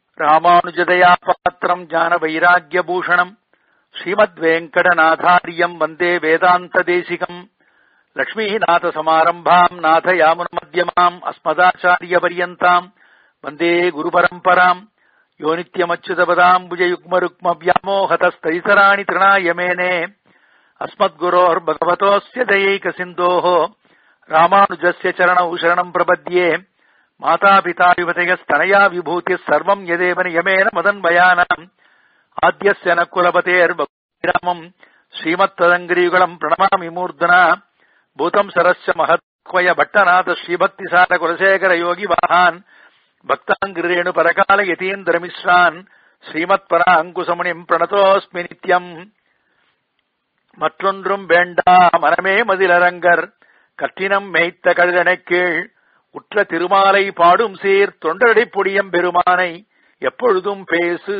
ராமானுஜதயா பாத்திரம் ஞான வைராகிய பூஷணம் ஸ்ரீமத் வெங்கடநாதாரியம் வந்தே வேதாந்த தேசிகம் லக்ஷ்மீநாத சமாரம்பாம் நாத யாமுன மத்தியமாம் அஸ்மதாச்சாரிய பரியந்தாம் வந்தே குரு பரம்பராம் யோ நித்யமச்சுதபதாம் புஜயுக்மருக்ம வியாமோகதஸ்தைசராணி திருணாயமேனே அஸ்மத்குரோர் பகவதோஸ்ய தயைக சிந்தோः ராமானுஜஸ்ய சரணௌ சரணம் பிரபத்யே மாதாபிதா யுவதயஸ்தனயா விபூதிः சர்வம் யதேவ நியமேன மதன்வயானாம் ஆத்யஸ்ய ந குலபதேர்பராமம் ஸ்ரீமத்ததங்கிரியுகளம் பிரணமாமி மூர்தனா பூதம் சரஸ்ய மகத்வய பட்டநாத ஸ்ரீபக்திசார குலசேகர யோகி வாஹான் பக்தாங்கிரேணு பரகால யதீந்திரமிஸ்ரான் ஸ்ரீமத் பரா அங்குசமுனிம் பிரணதோஸ்மி நித்யம் மற்றொன்றும் வேண்டா மனமே மதிலரங்கர் கற்றினம் மேய்த்த கழுதனைக் கீழ் உற்ற திருமாலை பாடும் சீர் தொண்டரடை பொடியம் பெருமானை எப்பொழுதும் பேசு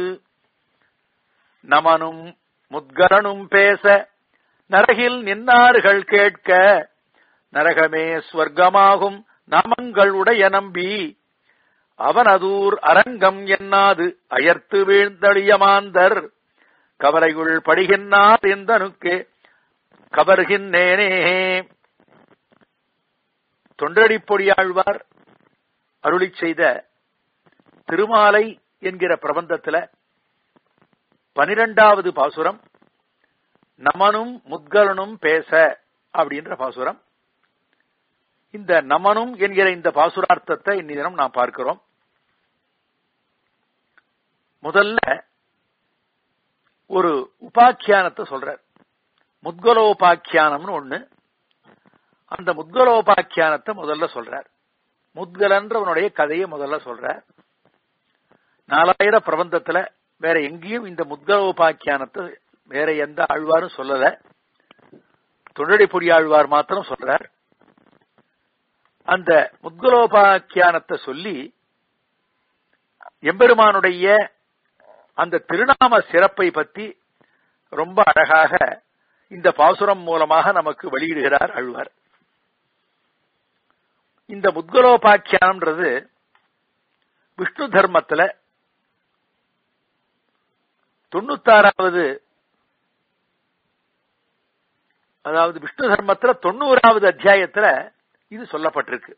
நமனும் முத்கரனும் பேச நரகில் நின்னார்கள் கேட்க நரகமே ஸ்வர்க்கமாகும் நாமங்கள் உடைய நம்பி அவனதூர் அரங்கம் என்னாது அயர்த்து வீழ்ந்தளியமாந்தர் கவலையுள் படுகின்றார் எந்தனுக்கு கவர்கின்றேனே தொண்டடி பொடியாழ்வார் அருளி செய்த திருமாலை என்கிற பிரபந்தத்துல பனிரெண்டாவது பாசுரம் நமனும் முத்கலனும் பேச அப்படின்ற பாசுரம் இந்த நமனும் என்கிற இந்த பாசுரார்த்தத்தை இந்நிதனம் நாம் பார்க்கிறோம் முதல்ல ஒரு உபாக்கியானத்தை சொல்றார் முத்கலோபாக்கியானம்னு ஒண்ணு அந்த முத்கலோபாக்கியானத்தை முதல்ல சொல்றார் முத்கலன்றவனுடைய கதையை முதல்ல சொல்றார் நாலாயிர பிரபந்தத்துல வேற எங்கேயும் இந்த முத்கலோபாக்கியானத்தை வேற எந்த ஆழ்வாரும் சொல்லல தொண்டடி பொடி ஆழ்வார் மாத்திரம் சொல்றார் அந்த முத்கலோபாக்கியானத்தை சொல்லி எம்பெருமானுடைய அந்த திருநாம சிறப்பை பத்தி ரொம்ப அழகாக இந்த பாசுரம் மூலமாக நமக்கு வெளியிடுகிறார் அழ்வார் இந்த முத்கலோபாக்கியானம்ன்றது விஷ்ணு தர்மத்துல தொண்ணூத்தாறாவது அதாவது விஷ்ணு தர்மத்துல தொண்ணூறாவது அத்தியாயத்துல இது சொல்லப்பட்டிருக்கு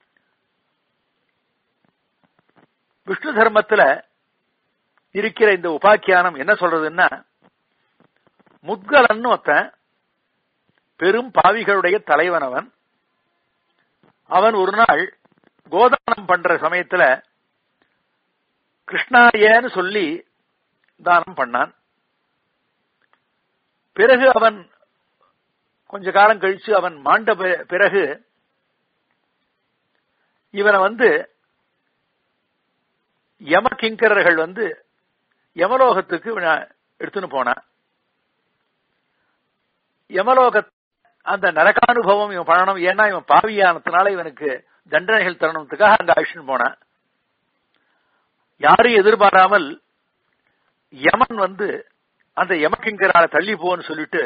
விஷ்ணு தர்மத்துல இருக்கிற இந்த உபாக்கியானம் என்ன சொல்றதுன்னா முத்கலன்னு ஒருத்தன் பெரும் பாவிகளுடைய தலைவன் அவன் அவன் ஒரு நாள் கோதானம் பண்ற சமயத்துல கிருஷ்ணாயன்னு சொல்லி தானம் பண்ணான் பிறகு அவன் கொஞ்ச காலம் கழிச்சு அவன் மாண்ட பிறகு இவனை வந்து யம கிங்கரர்கள் வந்து யமலோகத்துக்கு எடுத்துன்னு போனான் யமலோக அந்த நரகானுபவம் இவன் பண்ணணும் ஏன்னா இவன் பாவியானதுனால இவனுக்கு தண்டனைகள் தரணுத்துக்காக அங்க அழிச்சுன்னு போனான் யாரையும் எதிர்பாராமல் யமன் வந்து அந்த யமகிங்கரால தள்ளி போன்னு சொல்லிட்டு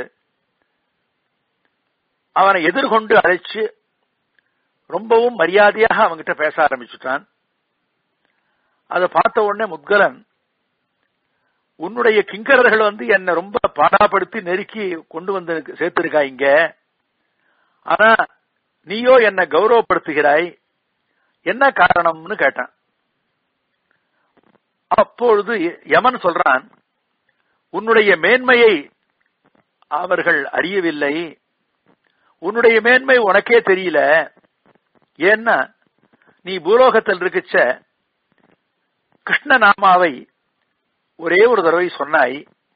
அவனை எதிர்கொண்டு அழைச்சு ரொம்பவும் மரியாதையாக அவன்கிட்ட பேச ஆரம்பிச்சுட்டான் அதை பார்த்த உடனே முத்கலன் உன்னுடைய கிங்கரர்கள் வந்து என்னை ரொம்ப பாடாப்படுத்தி நெருக்கி கொண்டு வந்து சேர்த்திருக்கா இங்க ஆனா நீயோ என்னை கௌரவப்படுத்துகிறாய் என்ன காரணம்னு கேட்டான் அப்பொழுது யமன் சொல்றான் உன்னுடைய மேன்மையை அவர்கள் அறியவில்லை உன்னுடைய மேன்மை உனக்கே தெரியல ஏன்னா நீ பூலோகத்தில் இருக்கச்ச கிருஷ்ண நாமாவை ஒரே ஒரு தடவை சொன்னாய்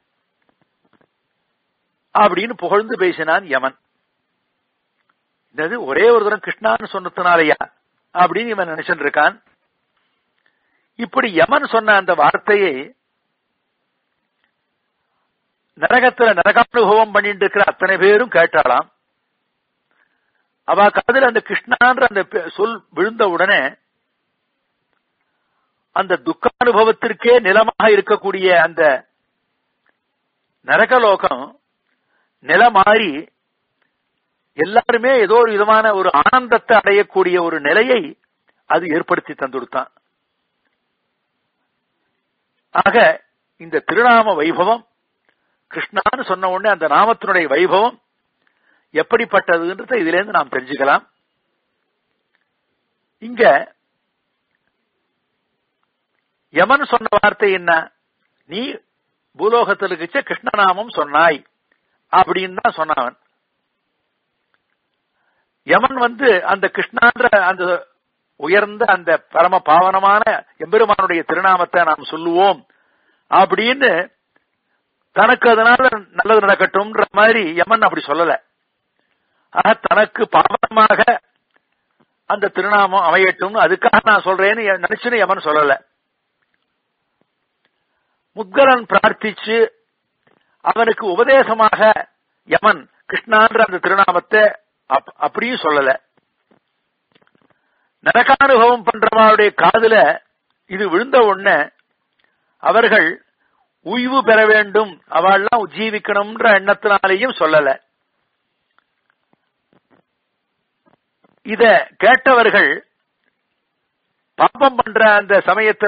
அப்படின்னு புகழ்ந்து பேசினான் யமன் இது ஒரே ஒரு தடவை கிருஷ்ணான்னு சொன்னதுனாலயா அப்படின்னு இவன் நினைச்சுட்டு இருக்கான் இப்படி யமன் சொன்ன அந்த வார்த்தையை நரகத்துல நரகானுபவம் பண்ணிட்டு இருக்கிற அத்தனை பேரும் கேட்டாலாம் அவ காதல அந்த கிருஷ்ணான்ற அந்த சொல் விழுந்த உடனே அந்த துக்கானுபவத்திற்கே நிலமாக இருக்கக்கூடிய அந்த நரகலோகம் நிலமாறி எல்லாருமே ஏதோ ஒரு விதமான ஒரு ஆனந்தத்தை அடையக்கூடிய ஒரு நிலையை அது ஏற்படுத்தி தந்துடுத்தான் ஆக இந்த திருநாம வைபவம் கிருஷ்ணான்னு சொன்ன உடனே அந்த நாமத்தினுடைய வைபவம் எப்படிப்பட்டதுன்றதை இதுல இருந்து நாம் தெரிஞ்சுக்கலாம் இங்க யமன் சொன்ன வார்த்தை என்ன நீ பூலோகத்தில் இருக்க கிருஷ்ணநாமம் சொன்னாய் அப்படின்னு தான் சொன்னவன் யமன் வந்து அந்த கிருஷ்ணான்ற அந்த உயர்ந்த அந்த பரம பாவனமான எம்பெருமானுடைய திருநாமத்தை நாம் சொல்லுவோம் அப்படின்னு தனக்கு அதனால நல்லது நடக்கட்டும்ன்ற மாதிரி யமன் அப்படி சொல்லல ஆக தனக்கு பாவனமாக அந்த திருநாமம் அமையட்டும் அதுக்காக நான் சொல்றேன்னு நினைச்சுன்னு யமன் சொல்லல முத்கலன் பிரார்த்திச்சு அவனுக்கு உபதேசமாக யமன் கிருஷ்ணான்ற அந்த திருநாமத்தை அப்படியும் சொல்லல நரகானுபவம் பண்றவனுடைய காதுல இது விழுந்த உடனே அவர்கள் உய்வு பெற வேண்டும் அவள்லாம் உஜ்ஜீவிக்கணும்ன்ற எண்ணத்தினாலேயும் சொல்லல இத கேட்டவர்கள் பாப்பம் பண்ற அந்த சமயத்துல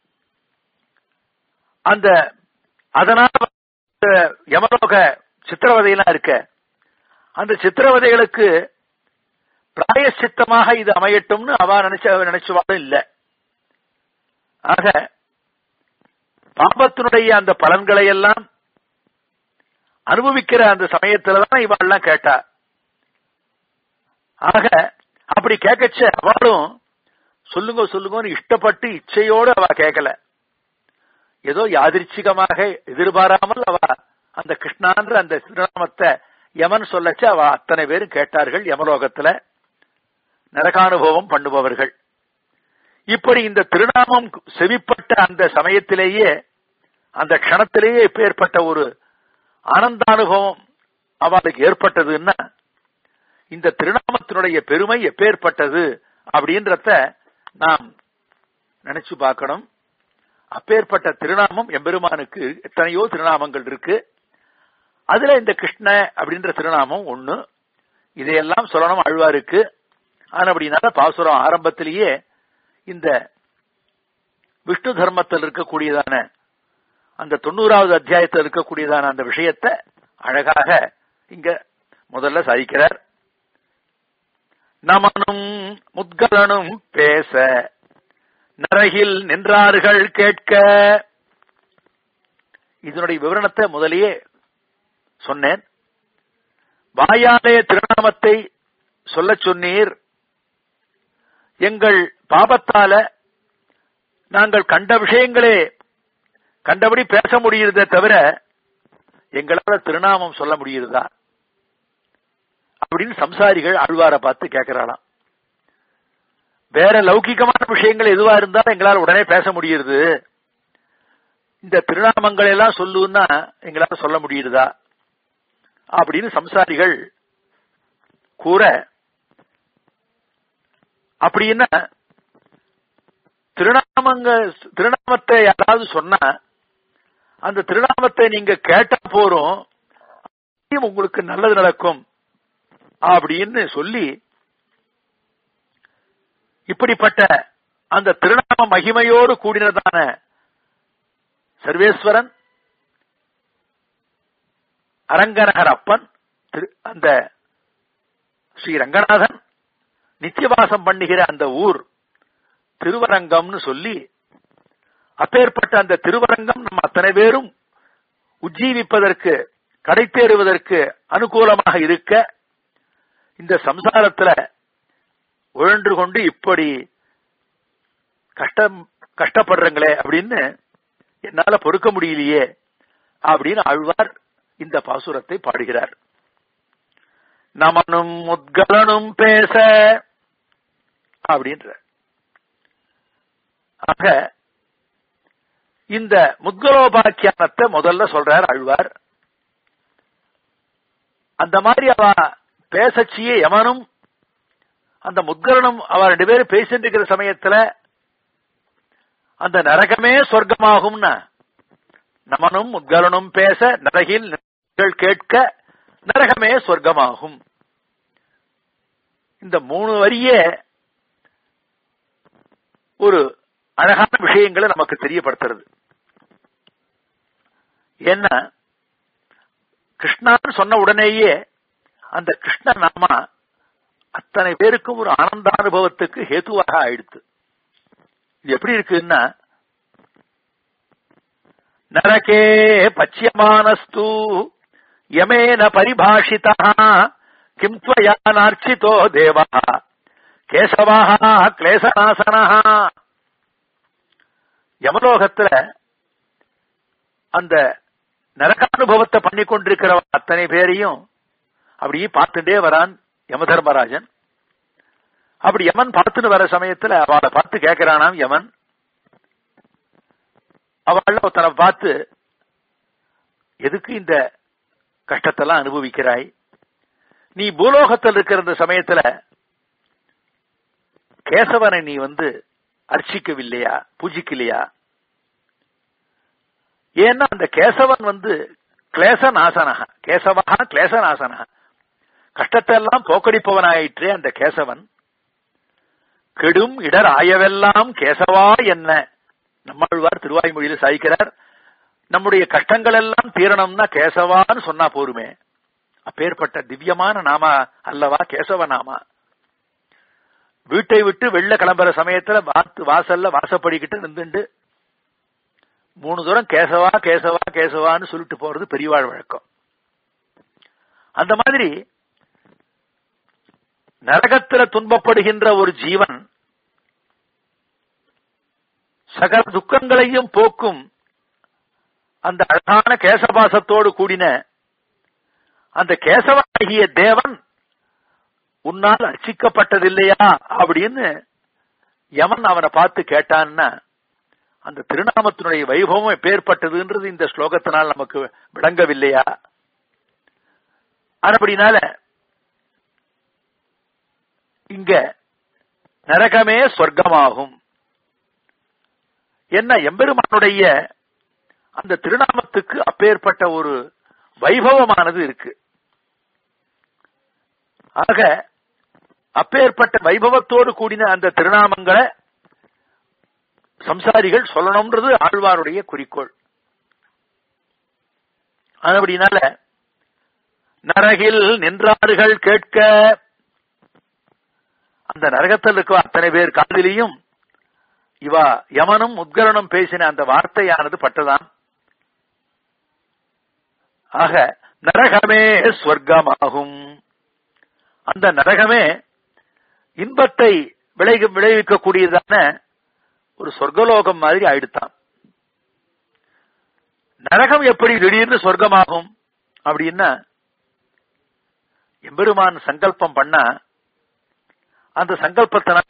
அந்த அதனால யமலோக சித்திரவதையெல்லாம் இருக்க அந்த சித்திரவதைகளுக்கு பிராயசித்தமாக இது அமையட்டும்னு அவ நினைச்ச நினைச்சுவாலும் இல்ல ஆக பாபத்தினுடைய அந்த பலன்களை எல்லாம் அனுபவிக்கிற அந்த சமயத்துலதான் இவாள்லாம் கேட்டா ஆக அப்படி கேட்கச்ச அவளும் சொல்லுங்க சொல்லுங்கன்னு இஷ்டப்பட்டு இச்சையோடு அவ கேட்கல ஏதோ யாதிர்ச்சிகமாக எதிர்பாராமல் அவ அந்த கிருஷ்ணான்ற அந்த திருநாமத்தை யமன் சொல்லச்சு அவ அத்தனை பேரும் கேட்டார்கள் யமலோகத்துல நரகானுபவம் பண்ணுபவர்கள் இப்படி இந்த திருநாமம் செவிப்பட்ட அந்த சமயத்திலேயே அந்த க்ஷணத்திலேயே ஏற்பட்ட ஒரு ஆனந்தானுபவம் அவளுக்கு ஏற்பட்டதுன்னா இந்த திருநாமத்தினுடைய பெருமை எப்பேற்பட்டது அப்படின்றத நாம் நினைச்சு பார்க்கணும் அப்பேற்பட்ட திருநாமம் எம்பெருமானுக்கு எத்தனையோ திருநாமங்கள் இருக்கு அதுல இந்த கிருஷ்ண அப்படின்ற திருநாமம் ஒண்ணு இதையெல்லாம் சொல்லணும் அழ்வாருக்கு ஆனா அப்படின்னால பாசுரம் ஆரம்பத்திலேயே இந்த விஷ்ணு தர்மத்தில் இருக்கக்கூடியதான அந்த தொண்ணூறாவது அத்தியாயத்தில் இருக்கக்கூடியதான அந்த விஷயத்தை அழகாக இங்க முதல்ல சாதிக்கிறார் நமனும் முத்கலனும் பேச நரகில் நின்றார்கள் கேட்க இதனுடைய விவரணத்தை முதலியே சொன்னேன் வாயாலே திருநாமத்தை சொல்ல சொன்னீர் எங்கள் பாபத்தால நாங்கள் கண்ட விஷயங்களே கண்டபடி பேச முடியுறதே தவிர எங்களால திருநாமம் சொல்ல முடியுறதா அப்படின்னு சம்சாரிகள் ஆழ்வார பார்த்து கேட்கிறாளாம் வேற லௌகிகமான விஷயங்கள் எதுவா இருந்தாலும் எங்களால் உடனே பேச முடியுது இந்த திருநாமங்கள் எல்லாம் சொல்லுன்னா எங்களால சொல்ல முடியுதா அப்படின்னு சம்சாரிகள் கூற அப்படின்னா திருநாமங்க திருநாமத்தை யாராவது சொன்னா அந்த திருநாமத்தை நீங்க கேட்ட போறோம் உங்களுக்கு நல்லது நடக்கும் அப்படின்னு சொல்லி இப்படிப்பட்ட அந்த திருநாம மகிமையோடு கூடினதான சர்வேஸ்வரன் அரங்கநகர் அப்பன் அந்த ஸ்ரீ ரங்கநாதன் நித்தியவாசம் பண்ணுகிற அந்த ஊர் திருவரங்கம்னு சொல்லி அப்பேற்பட்ட அந்த திருவரங்கம் நம்ம அத்தனை பேரும் உஜ்ஜீவிப்பதற்கு கடை தேறுவதற்கு அனுகூலமாக இருக்க இந்த சம்சாரத்துல உழன்று கொண்டு இப்படி கஷ்டம் கஷ்டப்படுறங்களே அப்படின்னு என்னால பொறுக்க முடியலையே அப்படின்னு ஆழ்வார் இந்த பாசுரத்தை பாடுகிறார் நமனும் முத்கலனும் பேச அப்படின்ற ஆக இந்த முத்கலோபாக்கியானத்தை முதல்ல சொல்றார் ஆழ்வார் அந்த மாதிரி அவ பேசச்சியே யமனும் அந்த முத்கலனும் அவ ரெண்டு பேரும் பேசிட்டு இருக்கிற சமயத்துல அந்த நரகமே சொர்க்கமாகும்னா நமனும் முத்கலனும் பேச நரகில் கேட்க நரகமே சொர்க்கமாகும் இந்த மூணு வரியே ஒரு அழகான விஷயங்களை நமக்கு தெரியப்படுத்துறது ஏன்னா கிருஷ்ணான்னு சொன்ன உடனேயே அந்த கிருஷ்ண நாமா அத்தனை பேருக்கும் ஒரு ஆனந்தானுபவத்துக்கு ஹேத்துவாக ஆயிடுத்து இது எப்படி இருக்குன்னா நரகே பச்சியமானஸ்து யமேன பரிபாஷிதா கிம் त्वया நார்ச்சிதோ தேவா கேசவா கிளேசநாசனா யமலோகத்துல அந்த நரகானுபவத்தை பண்ணி கொண்டிருக்கிற அத்தனை பேரையும் அப்படியே பார்த்துட்டே வரான் யமதர்மராஜன் அப்படி யமன் பார்த்துன்னு வர சமயத்துல அவளை பார்த்து கேட்கிறானாம் யமன் அவள் ஒருத்தனை பார்த்து எதுக்கு இந்த கஷ்டத்தெல்லாம் அனுபவிக்கிறாய் நீ பூலோகத்தில் இருக்கிற இந்த சமயத்துல கேசவனை நீ வந்து அர்ச்சிக்கவில்லையா பூஜிக்கலையா ஏன்னா அந்த கேசவன் வந்து கிளேசநாசனக கேசவா கிளேசநாசனக கஷ்டத்தை எல்லாம் போக்கடிப்பவனாயிற்றே அந்த கேசவன் கெடும் இடர் ஆயவெல்லாம் கேசவா என்ன நம்மாழ்வார் திருவாய்மொழியில் சாய்க்கிறார் நம்முடைய கஷ்டங்கள் எல்லாம் தீரணும்னா கேசவான்னு சொன்னா போருமே அப்பேற்பட்ட திவ்யமான நாமா அல்லவா கேசவ நாமா வீட்டை விட்டு வெளில கிளம்புற சமயத்துல வாத்து வாசல்ல வாசப்படிக்கிட்டு நின்றுண்டு மூணு தூரம் கேசவா கேசவா கேசவான்னு சொல்லிட்டு போறது பெரியவாழ் வழக்கம் அந்த மாதிரி நரகத்துல துன்பப்படுகின்ற ஒரு ஜீவன் சகல துக்கங்களையும் போக்கும் அந்த அழகான கேசபாசத்தோடு கூடின அந்த கேசவனாகிய தேவன் உன்னால் அர்ச்சிக்கப்பட்டதில்லையா அப்படின்னு யமன் அவனை பார்த்து கேட்டான்னா அந்த திருநாமத்தினுடைய வைபவம் எப்பேற்பட்டதுன்றது இந்த ஸ்லோகத்தினால் நமக்கு விளங்கவில்லையா அப்படினால இங்க நரகமே சொர்க்கமாகும் என்ன எம்பெருமானுடைய அந்த திருநாமத்துக்கு அப்பேற்பட்ட ஒரு வைபவமானது இருக்கு ஆக அப்பேற்பட்ட வைபவத்தோடு கூடின அந்த திருநாமங்களை சம்சாரிகள் சொல்லணும்ன்றது ஆழ்வாருடைய குறிக்கோள் அதுபடினால நரகில் நின்றார்கள் கேட்க அந்த நரகத்தில் இருக்க அத்தனை பேர் காதிலையும் இவா யமனும் உத்கரணம் பேசின அந்த வார்த்தையானது பட்டதான் ஆக நரகமே ஸ்வர்க்கமாகும் அந்த நரகமே இன்பத்தை விளை விளைவிக்கக்கூடியதான ஒரு சொர்க்கலோகம் மாதிரி ஆயிடுத்தான் நரகம் எப்படி திடீர்னு சொர்க்கமாகும் அப்படின்னா எம்பெருமான் சங்கல்பம் பண்ணா அந்த சங்கல்பத்தினால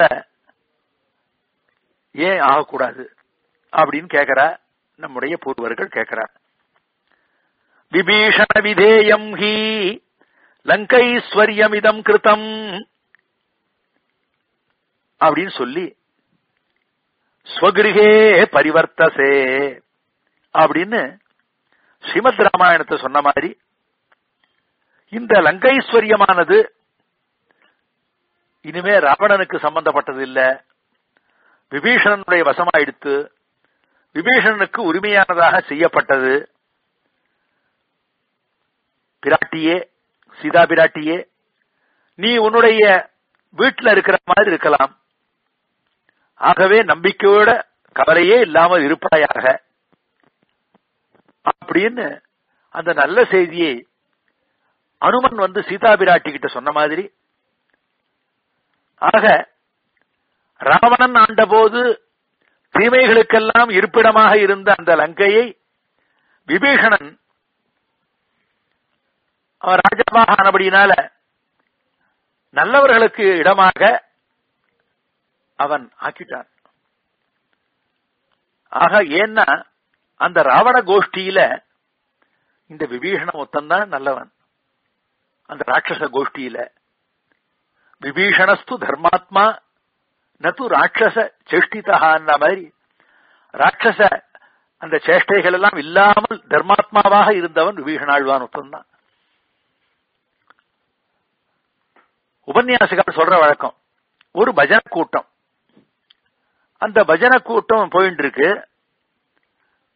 ஏன் ஆகக்கூடாது அப்படின்னு கேட்கிற நம்முடைய பூர்வர்கள் கேட்கிறார் விபீஷண விதேயம் ஹி லங்கைஸ்வர்யமிதம் கிருதம் அப்படின்னு சொல்லி ஸ்வகிருகே பரிவர்த்தசே அப்படின்னு ஸ்ரீமத் ராமாயணத்தை சொன்ன மாதிரி இந்த லங்கைஸ்வரியமானது இனிமே ராவணனுக்கு சம்பந்தப்பட்டது இல்ல விபீஷணனுடைய வசமாயிடுத்து விபீஷணனுக்கு உரிமையானதாக செய்யப்பட்டது பிராட்டியே சீதா பிராட்டியே நீ உன்னுடைய வீட்டில் இருக்கிற மாதிரி இருக்கலாம் ஆகவே நம்பிக்கையோட கவலையே இல்லாமல் இருப்பாயாக அப்படின்னு அந்த நல்ல செய்தியை அனுமன் வந்து சீதா பிராட்டி கிட்ட சொன்ன மாதிரி ஆக ராவணன் ஆண்டபோது தீமைகளுக்கெல்லாம் இருப்பிடமாக இருந்த அந்த லங்கையை விபீஷணன் அவன் ராஜாவாக ஆனபடியினால நல்லவர்களுக்கு இடமாக அவன் ஆக்கிட்டான் ஆக ஏன்னா அந்த ராவண கோஷ்டியில இந்த விபீஷணன் ஒத்தந்தான் நல்லவன் அந்த ராட்சச கோஷ்டியில விபீஷணஸ்து தர்மாத்மா நது ராட்சச சேஷ்டிதகான்ற மாதிரி ராட்சச அந்த சேஷ்டைகள் எல்லாம் இல்லாமல் தர்மாத்மாவாக இருந்தவன் விபீஷணாழ்வான் ஒத்தந்தான் உபன்யாசிகள் சொல்ற வழக்கம் ஒரு பஜன கூட்டம் அந்த பஜன கூட்டம் போயிட்டு இருக்கு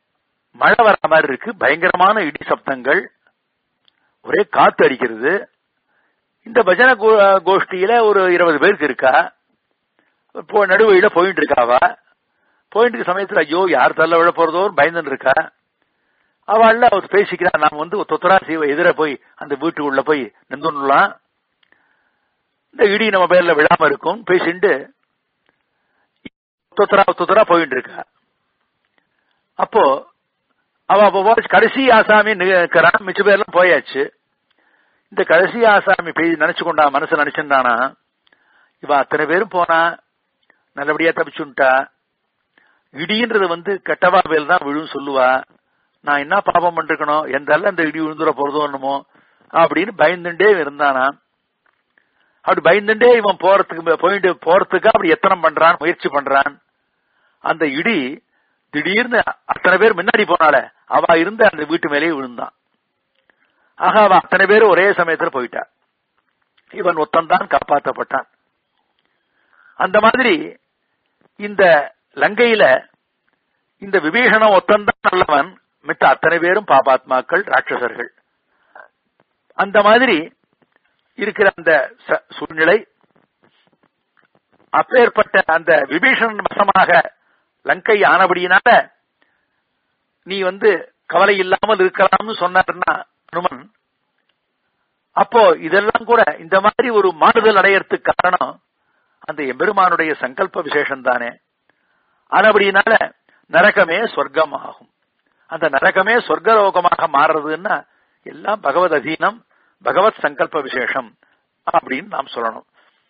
மழை வர மாதிரி இருக்கு பயங்கரமான இடி சப்தங்கள் ஒரே காத்து அடிக்கிறது இந்த பஜனை கோ- கோஷ்டியில ஒரு இருபது பேருக்கு இருக்கா இப்போ நடுவழியில போயிட்டு இருக்காவா போயிட்டு இருக்க சமயத்துல ஐயோ யார் தள்ள விழ போறதோ பயந்துன்னு இருக்கா அவள்ல அவர் பேசிக்கிறா நாம வந்து தொத்தரா செய்வ எதிர போய் அந்த வீட்டுக்குள்ள போய் நின்றுலாம் இந்த இடி நம்ம பேர்ல விழாம இருக்கும் பேசிட்டு தொத்தரா தொத்தரா போயிட்டு இருக்கா அப்போ அவ அப்ப போய் கடைசி ஆசாமி நிற்கிறான் மிச்ச பேர்லாம் போயாச்சு இந்த கடைசி ஆசாமி பேய் நினைச்சு கொண்டா மனசு நினைச்சிருந்தானா இவ அத்தனை பேரும் போனா நல்லபடியா தப்பிச்சுட்டா இடின்றது வந்து கெட்டவா பேல் தான் விழும் சொல்லுவா நான் என்ன பாபம் பண்ணிருக்கணும் எந்தால அந்த இடி விழுந்துட போறதோ என்னமோ அப்படின்னு பயந்துட்டே இருந்தானா அப்படி பயந்துட்டே இவன் போறதுக்கு போயிட்டு போறதுக்கு அப்படி எத்தனம் பண்றான் முயற்சி பண்றான் அந்த இடி திடீர்னு அத்தனை பேர் முன்னாடி போனால அவ இருந்த அந்த வீட்டு மேலேயே விழுந்தான் ஆக அவ அத்தனை பேர் ஒரே சமயத்துல போயிட்டா இவன் ஒத்தந்தான் காப்பாற்றப்பட்டான் அந்த மாதிரி இந்த லங்கையில இந்த விபீஷணன் ஒத்தந்தான் நல்லவன் மித்த அத்தனை பேரும் பாபாத்மாக்கள் ராட்சசர்கள் அந்த மாதிரி இருக்கிற அந்த ச- சூழ்நிலை அப்பேற்பட்ட அந்த விபீஷணன் வசமாக லங்கை ஆனபடியினால நீ வந்து கவலை இல்லாமல் இருக்கலாம்னு சொன்னார்னா அனுமன் அப்போ இதெல்லாம் கூட இந்த மாதிரி ஒரு மாறுதல் அடையறதுக்கு காரணம் அந்த எம்பெருமானுடைய சங்கல்ப விசேஷம் தானே ஆனபடியினால நரகமே சொர்க்கம் ஆகும் அந்த நரகமே சொர்க்கலோகமாக மாறுறதுன்னா எல்லாம் பகவத் அதீனம் பகவத் சங்கல்ப விசேஷம் அப்படின்னு நாம் சொல்லணும்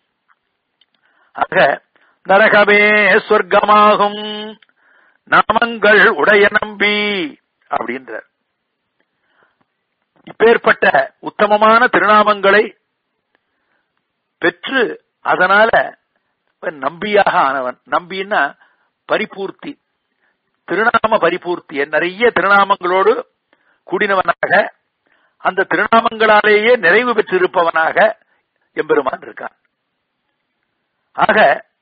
ஆக நரகமே சொர்க்கமாகும் நாமங்கள் உடைய நம்பி அப்படின்றார் இப்பேற்பட்ட உத்தமமான திருநாமங்களை பெற்று அதனால இவன் நம்பியாக ஆனவன் நம்பின்னா பரிபூர்த்தி திருநாம பரிபூர்த்தி நிறைய திருநாமங்களோடு கூடினவனாக அந்த திருநாமங்களாலேயே நிறைவு பெற்றிருப்பவனாக எம்பெருமான் இருக்கான் ஆக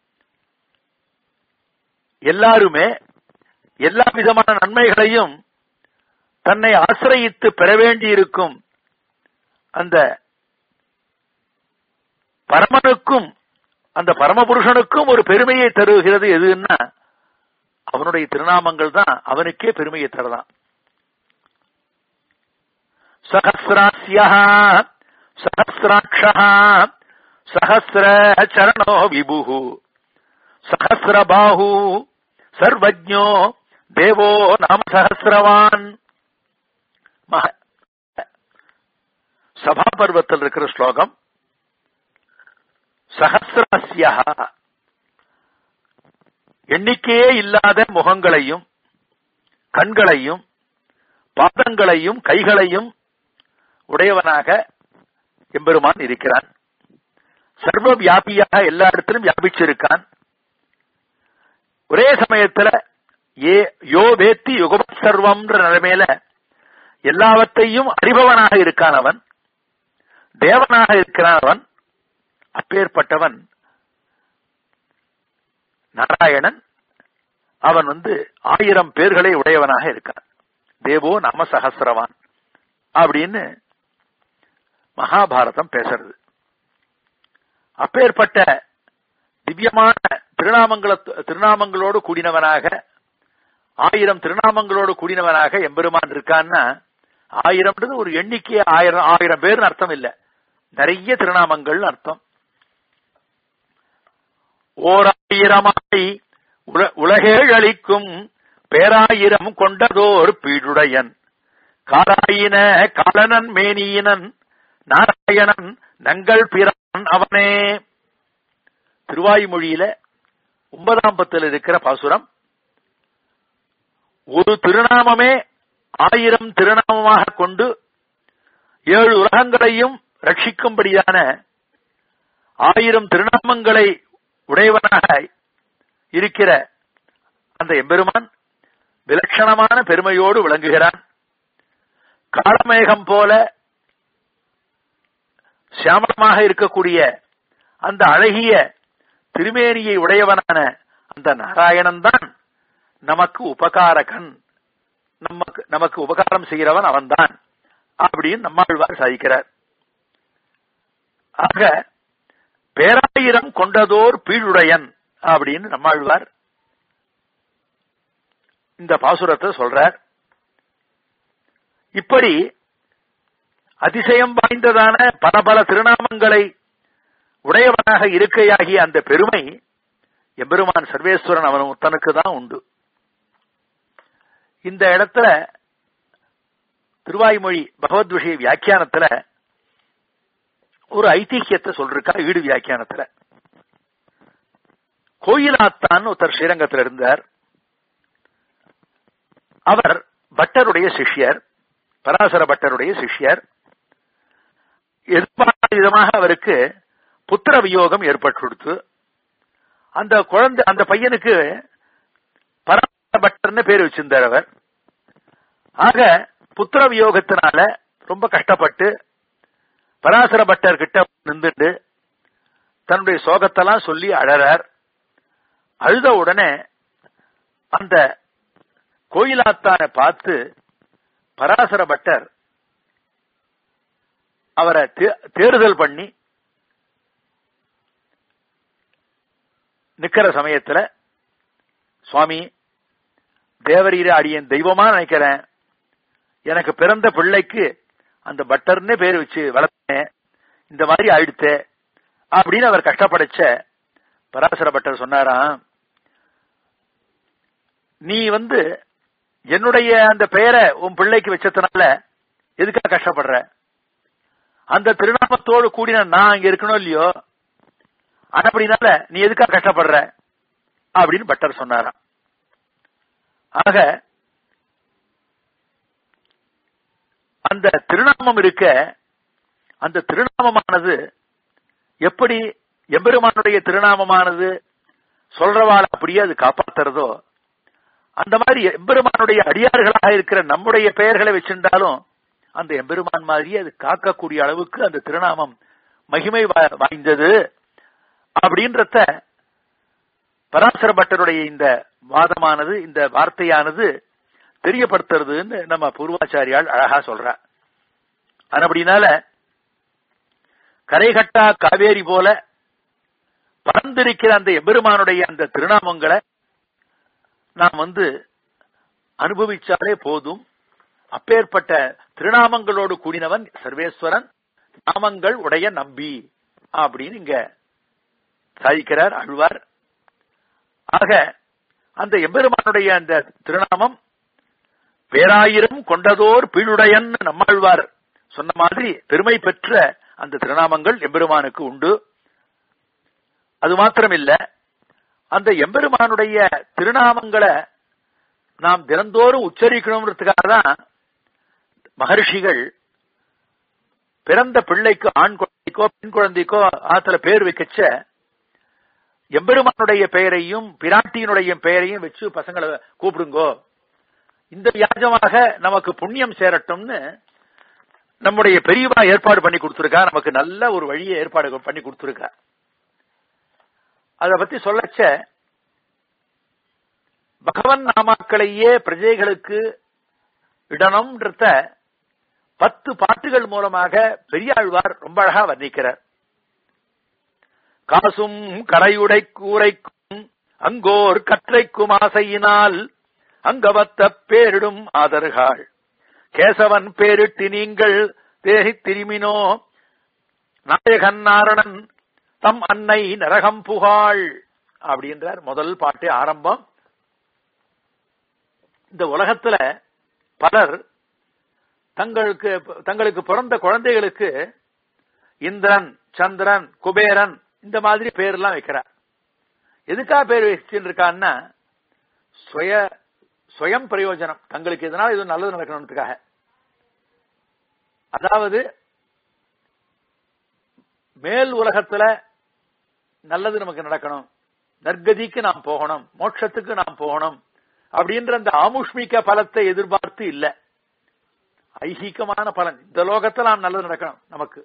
எல்லாருமே எல்லா விதமான நன்மைகளையும் தன்னை ஆசிரயித்து பெற வேண்டியிருக்கும் அந்த பரமனுக்கும் அந்த பரமபுருஷனுக்கும் ஒரு பெருமையை தருகிறது எதுன்னா அவனுடைய திருநாமங்கள் தான் அவனுக்கே பெருமையை தரலாம் சகசிராஸ்யா சகசிராட்சா சகசிர சரணோ விபு சகசிரபாஹு சர்வஜோ தேவோ நாம சகசிரவான் மக- சபா பர்வத்தில் இருக்கிற ஸ்லோகம் சகசிராஸ்யா எண்ணிக்கையே இல்லாத முகங்களையும் கண்களையும் பாதங்களையும் கைகளையும் உடையவனாக எம்பெருமான் இருக்கிறான் சர்வ வியாபியாக எல்லா இடத்திலும் வியாபிச்சிருக்கான் ஒரே சமயத்துல ஏ யோ வேத்தி யுகபத் சர்வம்ன்ற நிலைமையில எல்லாவற்றையும் அறிபவனாக இருக்கான் அவன் தேவனாக இருக்கிறான் அவன் அப்பேற்பட்டவன் நாராயணன் அவன் வந்து ஆயிரம் பேர்களை உடையவனாக இருக்கான் தேவோ நம சகசிரவான் அப்படின்னு மகாபாரதம் பேசுறது அப்பேற்பட்ட திவ்யமான திருநாமங்கள திருநாமங்களோடு கூடினவனாக ஆயிரம் திருநாமங்களோடு கூடினவனாக எம்பெருமான் இருக்கான்னா ஆயிரம்ன்றது ஒரு எண்ணிக்கை ஆயிரம் ஆயிரம் பேர்னு அர்த்தம் இல்ல நிறைய திருநாமங்கள்னு அர்த்தம் ஓர் ஆயிரமாய் உல- உலகேழ் அளிக்கும் பேராயிரம் கொண்டதோர் பீடுடையன் காராயின காலனன் மேனியினன் நாராயணன் நங்கள் பிரான் அவனே திருவாய்மொழியில ஒன்பதாம் பத்தில் இருக்கிற பாசுரம் ஒரு திருநாமமே ஆயிரம் திருநாமமாக கொண்டு ஏழு உலகங்களையும் ரட்சிக்கும்படியான ஆயிரம் திருநாமங்களை உடையவனாக இருக்கிற அந்த எம்பெருமான் விலட்சணமான பெருமையோடு விளங்குகிறான் காலமேகம் போல சியாமளமாக இருக்கக்கூடிய அந்த அழகிய திருமேனியை உடையவனான அந்த நாராயணன் தான் நமக்கு உபகாரகன் நமக்கு நமக்கு உபகாரம் செய்கிறவன் அவன்தான் அப்படின்னு நம்மாழ்வார் சாதிக்கிறார் ஆக பேராயிரம் கொண்டதோர் பீழுடையன் அப்படின்னு நம்மாழ்வார் இந்த பாசுரத்தை சொல்றார் இப்படி அதிசயம் வாய்ந்ததான பல பல திருநாமங்களை உடையவனாக இருக்கையாகிய அந்த பெருமை எம்பெருமான் சர்வேஸ்வரன் அவன் ஒருத்தனுக்கு தான் உண்டு இந்த இடத்துல திருவாய்மொழி பகவத் விஷய வியாக்கியானத்துல ஒரு ஐதிஹியத்தை சொல்றா ஈடு வியாக்கியானத்துல கோயிலாத்தான் ஒருத்தர் ஸ்ரீரங்கத்தில் இருந்தார் அவர் பட்டருடைய சிஷ்யர் பராசர பட்டருடைய சிஷ்யர் எதிர்பாராத விதமாக அவருக்கு புத்திர வியோகம் ஏற்பட்டு அந்த குழந்தை அந்த பையனுக்கு பராசர பட்டர்னு பேர் வச்சிருந்தார் அவர் ஆக புத்திர வியோகத்தினால ரொம்ப கஷ்டப்பட்டு பராசர பட்டர் கிட்ட நின்றுட்டு தன்னுடைய சோகத்தெல்லாம் சொல்லி அழறார் அழுத உடனே அந்த கோயிலாத்தானை பார்த்து பராசர பட்டர் அவரை தேர்தல் பண்ணி நிக்கிற சமயத்துல சுவாமி தேவரீர அடியன் தெய்வமா நினைக்கிறேன் எனக்கு பிறந்த பிள்ளைக்கு அந்த பட்டர்னே பேர் வச்சு வளர்த்தேன் இந்த மாதிரி ஆயிடுத்தே அப்படின்னு அவர் கஷ்டப்படைச்ச பராசர பட்டர் சொன்னாராம் நீ வந்து என்னுடைய அந்த பெயரை உன் பிள்ளைக்கு வச்சதுனால எதுக்காக கஷ்டப்படுற அந்த திருநாமத்தோடு கூடின நான் அங்க இருக்கணும் இல்லையோ அப்படினால நீ எதுக்காக கஷ்டப்படுற அப்படின்னு பட்டர் சொன்னாராம் ஆக அந்த திருநாமம் இருக்க அந்த திருநாமமானது எப்படி எம்பெருமானுடைய திருநாமமானது சொல்றவாள் அப்படியே அது காப்பாத்துறதோ அந்த மாதிரி எம்பெருமானுடைய அடியார்களாக இருக்கிற நம்முடைய பெயர்களை வச்சிருந்தாலும் அந்த எம்பெருமான் மாதிரியே அது காக்கக்கூடிய அளவுக்கு அந்த திருநாமம் மகிமை வாய்ந்தது அப்படின்றத பராசர பட்டருடைய இந்த வாதமானது இந்த வார்த்தையானது தெரியப்படுத்துறதுன்னு நம்ம பூர்வாச்சாரியால் அழகா சொல்ற அப்படினால கரைகட்டா காவேரி போல பறந்திருக்கிற அந்த எம்பெருமானுடைய அந்த திருநாமங்களை நாம் வந்து அனுபவிச்சாலே போதும் அப்பேற்பட்ட திருநாமங்களோடு கூடினவன் சர்வேஸ்வரன் நாமங்கள் உடைய நம்பி அப்படின்னு இங்க சாதிக்கிறார் அழ்வார் ஆக அந்த எம்பெருமானுடைய அந்த திருநாமம் பேராயிரம் கொண்டதோர் பீழுடையன் நம்மாழ்வார் சொன்ன மாதிரி பெருமை பெற்ற அந்த திருநாமங்கள் எம்பெருமானுக்கு உண்டு அது மாத்திரமில்ல அந்த எம்பெருமானுடைய திருநாமங்களை நாம் தினந்தோறும் உச்சரிக்கணும்ன்றதுக்காக தான் மகர்ஷிகள் பிறந்த பிள்ளைக்கு ஆண் குழந்தைக்கோ பெண் குழந்தைக்கோ ஆத்துல பேர் வைக்கச்ச எம்பெருமானுடைய பெயரையும் பிராட்டியினுடைய பெயரையும் வச்சு பசங்களை கூப்பிடுங்கோ இந்த வியாஜமாக நமக்கு புண்ணியம் சேரட்டும்னு நம்முடைய பெரியவா ஏற்பாடு பண்ணி கொடுத்திருக்கா நமக்கு நல்ல ஒரு வழியை ஏற்பாடு பண்ணி கொடுத்திருக்கா அத பத்தி சொல்லச்ச பகவன் நாமாக்களையே பிரஜைகளுக்கு இடணும்ன்றத பத்து பாட்டுகள் மூலமாக பெரியாழ்வார் ரொம்ப அழகா வர்ணிக்கிறார் காசும் கரையுடை கூரைக்கும் அங்கோர் கற்றைக்கும் ஆசையினால் அங்கவத்த பேரிடும் ஆதர்கள் கேசவன் பேரிட்டு நீங்கள் தேகி திருமினோ நாயகன் நாரணன் தம் அன்னை நரகம் புகாள் அப்படின்றார் முதல் பாட்டு ஆரம்பம் இந்த உலகத்துல பலர் தங்களுக்கு தங்களுக்கு பிறந்த குழந்தைகளுக்கு இந்திரன் சந்திரன் குபேரன் இந்த மாதிரி பேர்லாம் வைக்கிறார் எதுக்காக பேர் வச்சுட்டு இருக்கான்னா சுய சுயம் பிரயோஜனம் தங்களுக்கு எதனால இது நல்லது நடக்கணும்ன்றதுக்காக அதாவது மேல் உலகத்துல நல்லது நமக்கு நடக்கணும் நற்கதிக்கு நாம் போகணும் மோட்சத்துக்கு நாம் போகணும் அப்படின்ற அந்த ஆமுஷ்மிக பலத்தை எதிர்பார்த்து இல்ல ஐஹீகமான பலன் இந்த லோகத்துல நாம் நல்லது நடக்கணும் நமக்கு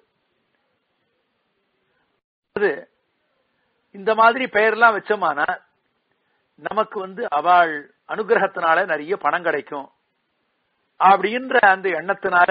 அது இந்த மாதிரி பெயர்லாம் வச்சோமானா நமக்கு வந்து அவள் அனுகிரகத்தினால நிறைய பணம் கிடைக்கும் அப்படின்ற அந்த எண்ணத்தினால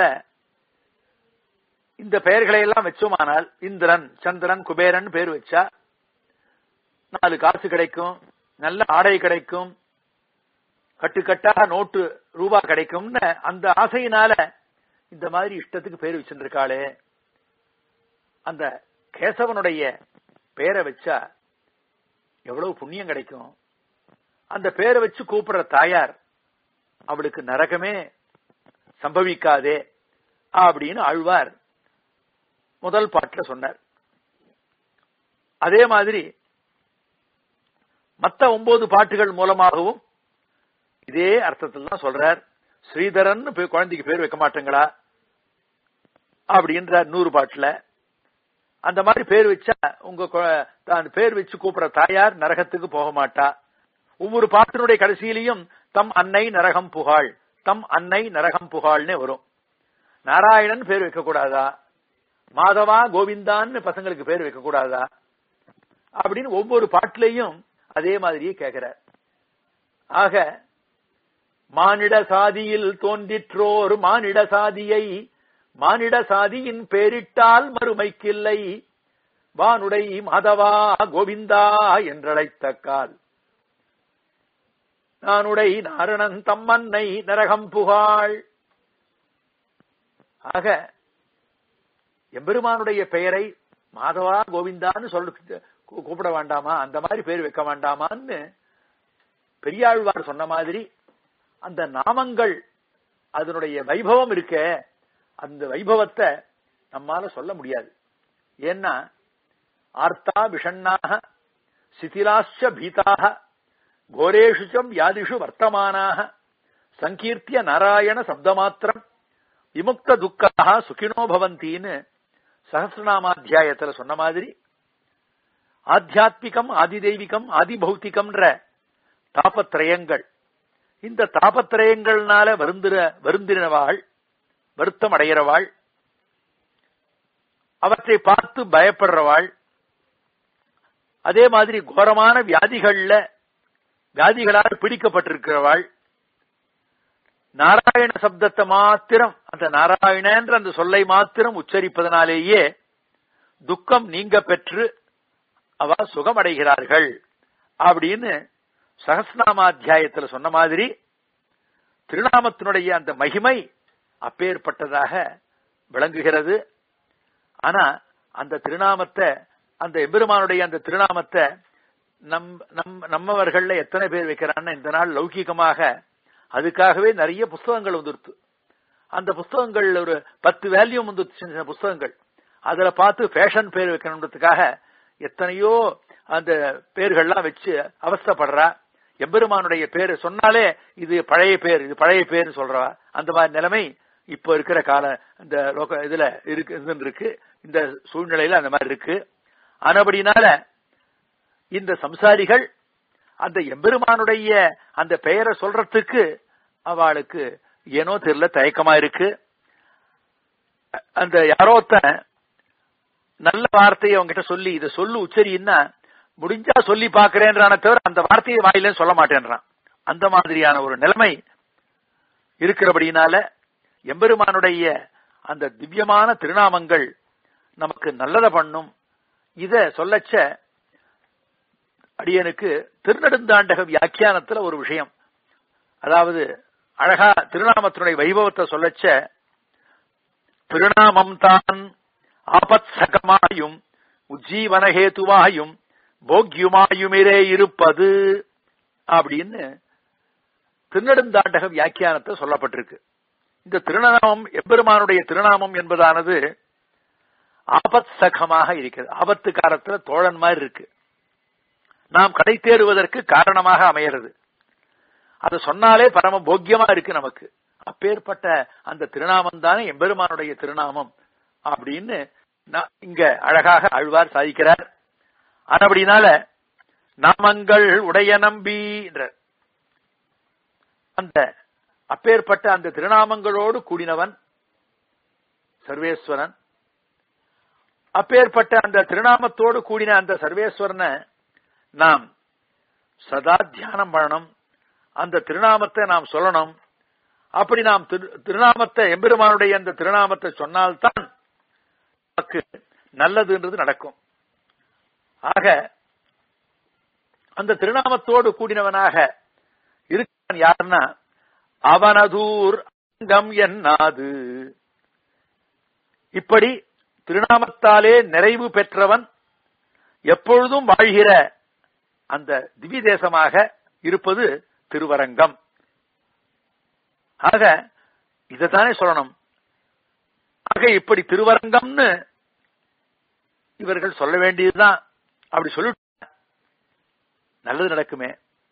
இந்த பெயர்களை எல்லாம் வச்சோமானால் இந்திரன் சந்திரன் குபேரன் பேர் வச்சா நாலு காசு கிடைக்கும் நல்ல ஆடை கிடைக்கும் கட்டுக்கட்டாக நோட்டு ரூபா கிடைக்கும்னு அந்த ஆசையினால இந்த மாதிரி இஷ்டத்துக்கு பேர் வச்சுருக்காளே அந்த கேசவனுடைய பெயரை வச்சா எவ்வளவு புண்ணியம் கிடைக்கும் அந்த பேரை வச்சு கூப்பிடுற தாயார் அவளுக்கு நரகமே சம்பவிக்காதே அப்படின்னு ஆழ்வார் முதல் பாட்டுல சொன்னார் அதே மாதிரி மத்த ஒன்பது பாட்டுகள் மூலமாகவும் இதே அர்த்தத்தில் தான் சொல்றார் ஸ்ரீதரன் குழந்தைக்கு பேர் வைக்க மாட்டேங்களா அப்படின்ற நூறு பாட்டுல அந்த மாதிரி பேர் வச்சா உங்க தான் பேர் வச்சு கூப்பிடுற தாயார் நரகத்துக்கு போக மாட்டா ஒவ்வொரு பாட்டினுடைய கடைசியிலையும் தம் அன்னை நரகம் புகாள் தம் அன்னை நரகம் புகாள்னு வரும் நாராயணன் பேர் வைக்க கூடாதா மாதவா கோவிந்தான்னு பசங்களுக்கு பேர் வைக்க கூடாதா அப்படின்னு ஒவ்வொரு பாட்டிலையும் அதே மாதிரியே கேட்கிறார் ஆக மானிட சாதியில் தோன்றிற்றோர் மானிட சாதியை மானிட சாதியின் பேரிட்டால் மறுமைக்கில்லை வானுடை மாதவா கோவிந்தா என்றழைத்த கால் நானுடை நாரணன் தம்மன்னை நரகம் புகாள் ஆக எம்பெருமானுடைய பெயரை மாதவா கோவிந்தான்னு சொல்ல கூப்பிட வேண்டாமா அந்த மாதிரி பேர் வைக்க வேண்டாமான்னு பெரியாழ்வார் சொன்ன மாதிரி அந்த நாமங்கள் அதனுடைய வைபவம் இருக்க அந்த வைபவத்தை நம்மால சொல்ல முடியாது ஏன்னா ஆர்த்தா விஷண்ணாக சிதிலாச்ச பீதாக கோரேஷுச்சம் யாதிஷு வர்த்தமானாக சங்கீர்த்திய நாராயண சப்தமாத்திரம் விமுக்த துக்காக சுகினோ பவந்தின்னு சகசிரநாமாத்தியாயத்துல சொன்ன மாதிரி ஆத்தியாத்மிகம் ஆதிதெய்வீகம் ஆதிபௌத்திகம்ன்ற தாபத்திரயங்கள் இந்த தாபத்திரயங்கள்னால வருந்திர வருந்தினவாள் வருத்தம் அடைகிறவாள் அவற்றை பார்த்து பயப்படுறவாள் அதே மாதிரி கோரமான வியாதிகள்ல வியாதிகளால் பிடிக்கப்பட்டிருக்கிறவாள் நாராயண சப்தத்தை மாத்திரம் அந்த நாராயணன்ற அந்த சொல்லை மாத்திரம் உச்சரிப்பதனாலேயே துக்கம் நீங்க பெற்று அவ சுகமடைகிறார்கள் அப்படின்னு சகஸ்நாமாத்தியாயத்துல சொன்ன மாதிரி திருநாமத்தினுடைய அந்த மகிமை அப்பேற்பட்டதாக விளங்குகிறது ஆனா அந்த திருநாமத்தை அந்த எம்பெருமானுடைய அந்த திருநாமத்தை நம் நம் நம்மவர்கள்ல எத்தனை பேர் வைக்கிறான்னு இந்த நாள் லௌகிகமாக அதுக்காகவே நிறைய புஸ்தகங்கள் வந்துருத்து அந்த புஸ்தகங்கள் ஒரு பத்து வேல்யூம் வந்துருச்சு சின்ன சின்ன புஸ்தகங்கள் அதுல பார்த்து ஃபேஷன் பேர் வைக்கணுன்றதுக்காக எத்தனையோ அந்த பேர்கள்லாம் வச்சு அவஸ்தப்படுறா எம்பெருமானுடைய பேரு சொன்னாலே இது பழைய பேர் இது பழைய பேர் சொல்றா அந்த மாதிரி நிலைமை இப்ப இருக்கிற கால இந்த லோக இதுல இருக்கு இருக்கு இந்த சூழ்நிலையில அந்த மாதிரி இருக்கு ஆனபடினால இந்த சம்சாரிகள் அந்த எம்பெருமானுடைய அந்த பெயரை சொல்றதுக்கு அவளுக்கு ஏனோ தெரியல தயக்கமா இருக்கு அந்த யாரோத்த நல்ல வார்த்தையை அவங்ககிட்ட சொல்லி இதை சொல்லு உச்சரின்னா முடிஞ்சா சொல்லி பாக்குறேன்றான தவிர அந்த வார்த்தையை வாயில சொல்ல மாட்டேன்றான் அந்த மாதிரியான ஒரு நிலைமை இருக்கிறபடினால எம்பெருமானுடைய அந்த திவ்யமான திருநாமங்கள் நமக்கு நல்லத பண்ணும் இத சொல்லச்ச அடியனுக்கு திருநெடுந்தாண்டக வியாக்கியானத்துல ஒரு விஷயம் அதாவது அழகா திருநாமத்தினுடைய வைபவத்தை சொல்லச்ச திருநாமம் தான் ஆபத் சகமாயும் உஜ்ஜீவனஹேதுவாயும் போக்யுமாயுமிரே இருப்பது அப்படின்னு திருநெடுந்தாண்டக வியாக்கியானத்தை சொல்லப்பட்டிருக்கு இந்த திருநாமம் எம்பெருமானுடைய திருநாமம் என்பதானது ஆபத் சகமாக இருக்கிறது ஆபத்து காலத்துல தோழன் மாதிரி இருக்கு நாம் கடை தேடுவதற்கு காரணமாக அமைகிறது அதை சொன்னாலே பரம போக்கியமா இருக்கு நமக்கு அப்பேற்பட்ட அந்த திருநாமம் தானே எம்பெருமானுடைய திருநாமம் அப்படின்னு இங்க அழகாக அழ்வார் சாதிக்கிறார் ஆனபடினால நாமங்கள் உடைய நம்பி அந்த அப்பேற்பட்ட அந்த திருநாமங்களோடு கூடினவன் சர்வேஸ்வரன் அப்பேற்பட்ட அந்த திருநாமத்தோடு கூடின அந்த சர்வேஸ்வரனை நாம் சதா தியானம் பண்ணணும் அந்த திருநாமத்தை நாம் சொல்லணும் அப்படி நாம் திரு- திருநாமத்தை எம்பெருமானுடைய அந்த திருநாமத்தை சொன்னால்தான் நமக்கு நல்லதுன்றது நடக்கும் ஆக அந்த திருநாமத்தோடு கூடினவனாக இருக்கான் யாருன்னா அவனதூர் அங்கம் என்னாது இப்படி திருநாமத்தாலே நிறைவு பெற்றவன் எப்பொழுதும் வாழ்கிற அந்த திவ்ய தேசமாக இருப்பது திருவரங்கம் ஆக இதைத்தானே சொல்லணும் ஆக இப்படி திருவரங்கம்னு இவர்கள் சொல்ல வேண்டியதுதான் அப்படி சொல்லிட்டு நல்லது நடக்குமே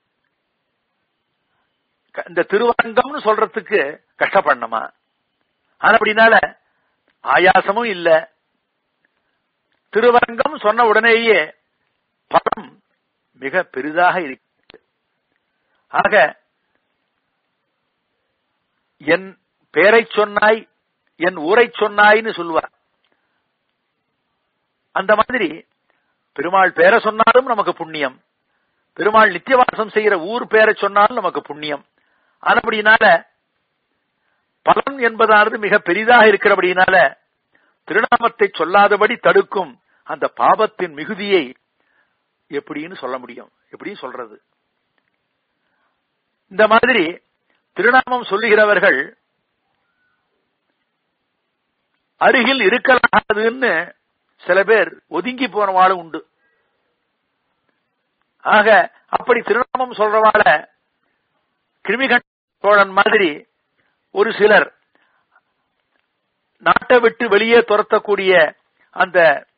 க- இந்த திருவரங்கம்னு சொல்றதுக்கு கஷ்டப்படணுமா ஆனா அப்படினால ஆயாசமும் இல்ல திருவரங்கம் சொன்ன உடனேயே பலம் மிக பெரிதாக இருக்கிறது ஆக என் பேரை சொன்னாய் என் ஊரை சொன்னாய்ன்னு சொல்லுவார் அந்த மாதிரி பெருமாள் பேரை சொன்னாலும் நமக்கு புண்ணியம் பெருமாள் நித்தியவாசம் செய்யற ஊர் பேரை சொன்னாலும் நமக்கு புண்ணியம் ஆனபடினால பலன் என்பதானது மிக பெரிதாக இருக்கிறபடினால திருநாமத்தை சொல்லாதபடி தடுக்கும் அந்த பாபத்தின் மிகுதியை எப்படின்னு சொல்ல முடியும் எப்படின்னு சொல்றது இந்த மாதிரி திருநாமம் சொல்லுகிறவர்கள் அருகில் இருக்கலாகாதுன்னு சில பேர் ஒதுங்கி போனவாளும் உண்டு ஆக அப்படி திருநாமம் சொல்றவாள கிருமிகண்ட சோழன் மாதிரி ஒரு சிலர் நாட்டை விட்டு வெளியே துரத்தக்கூடிய அந்த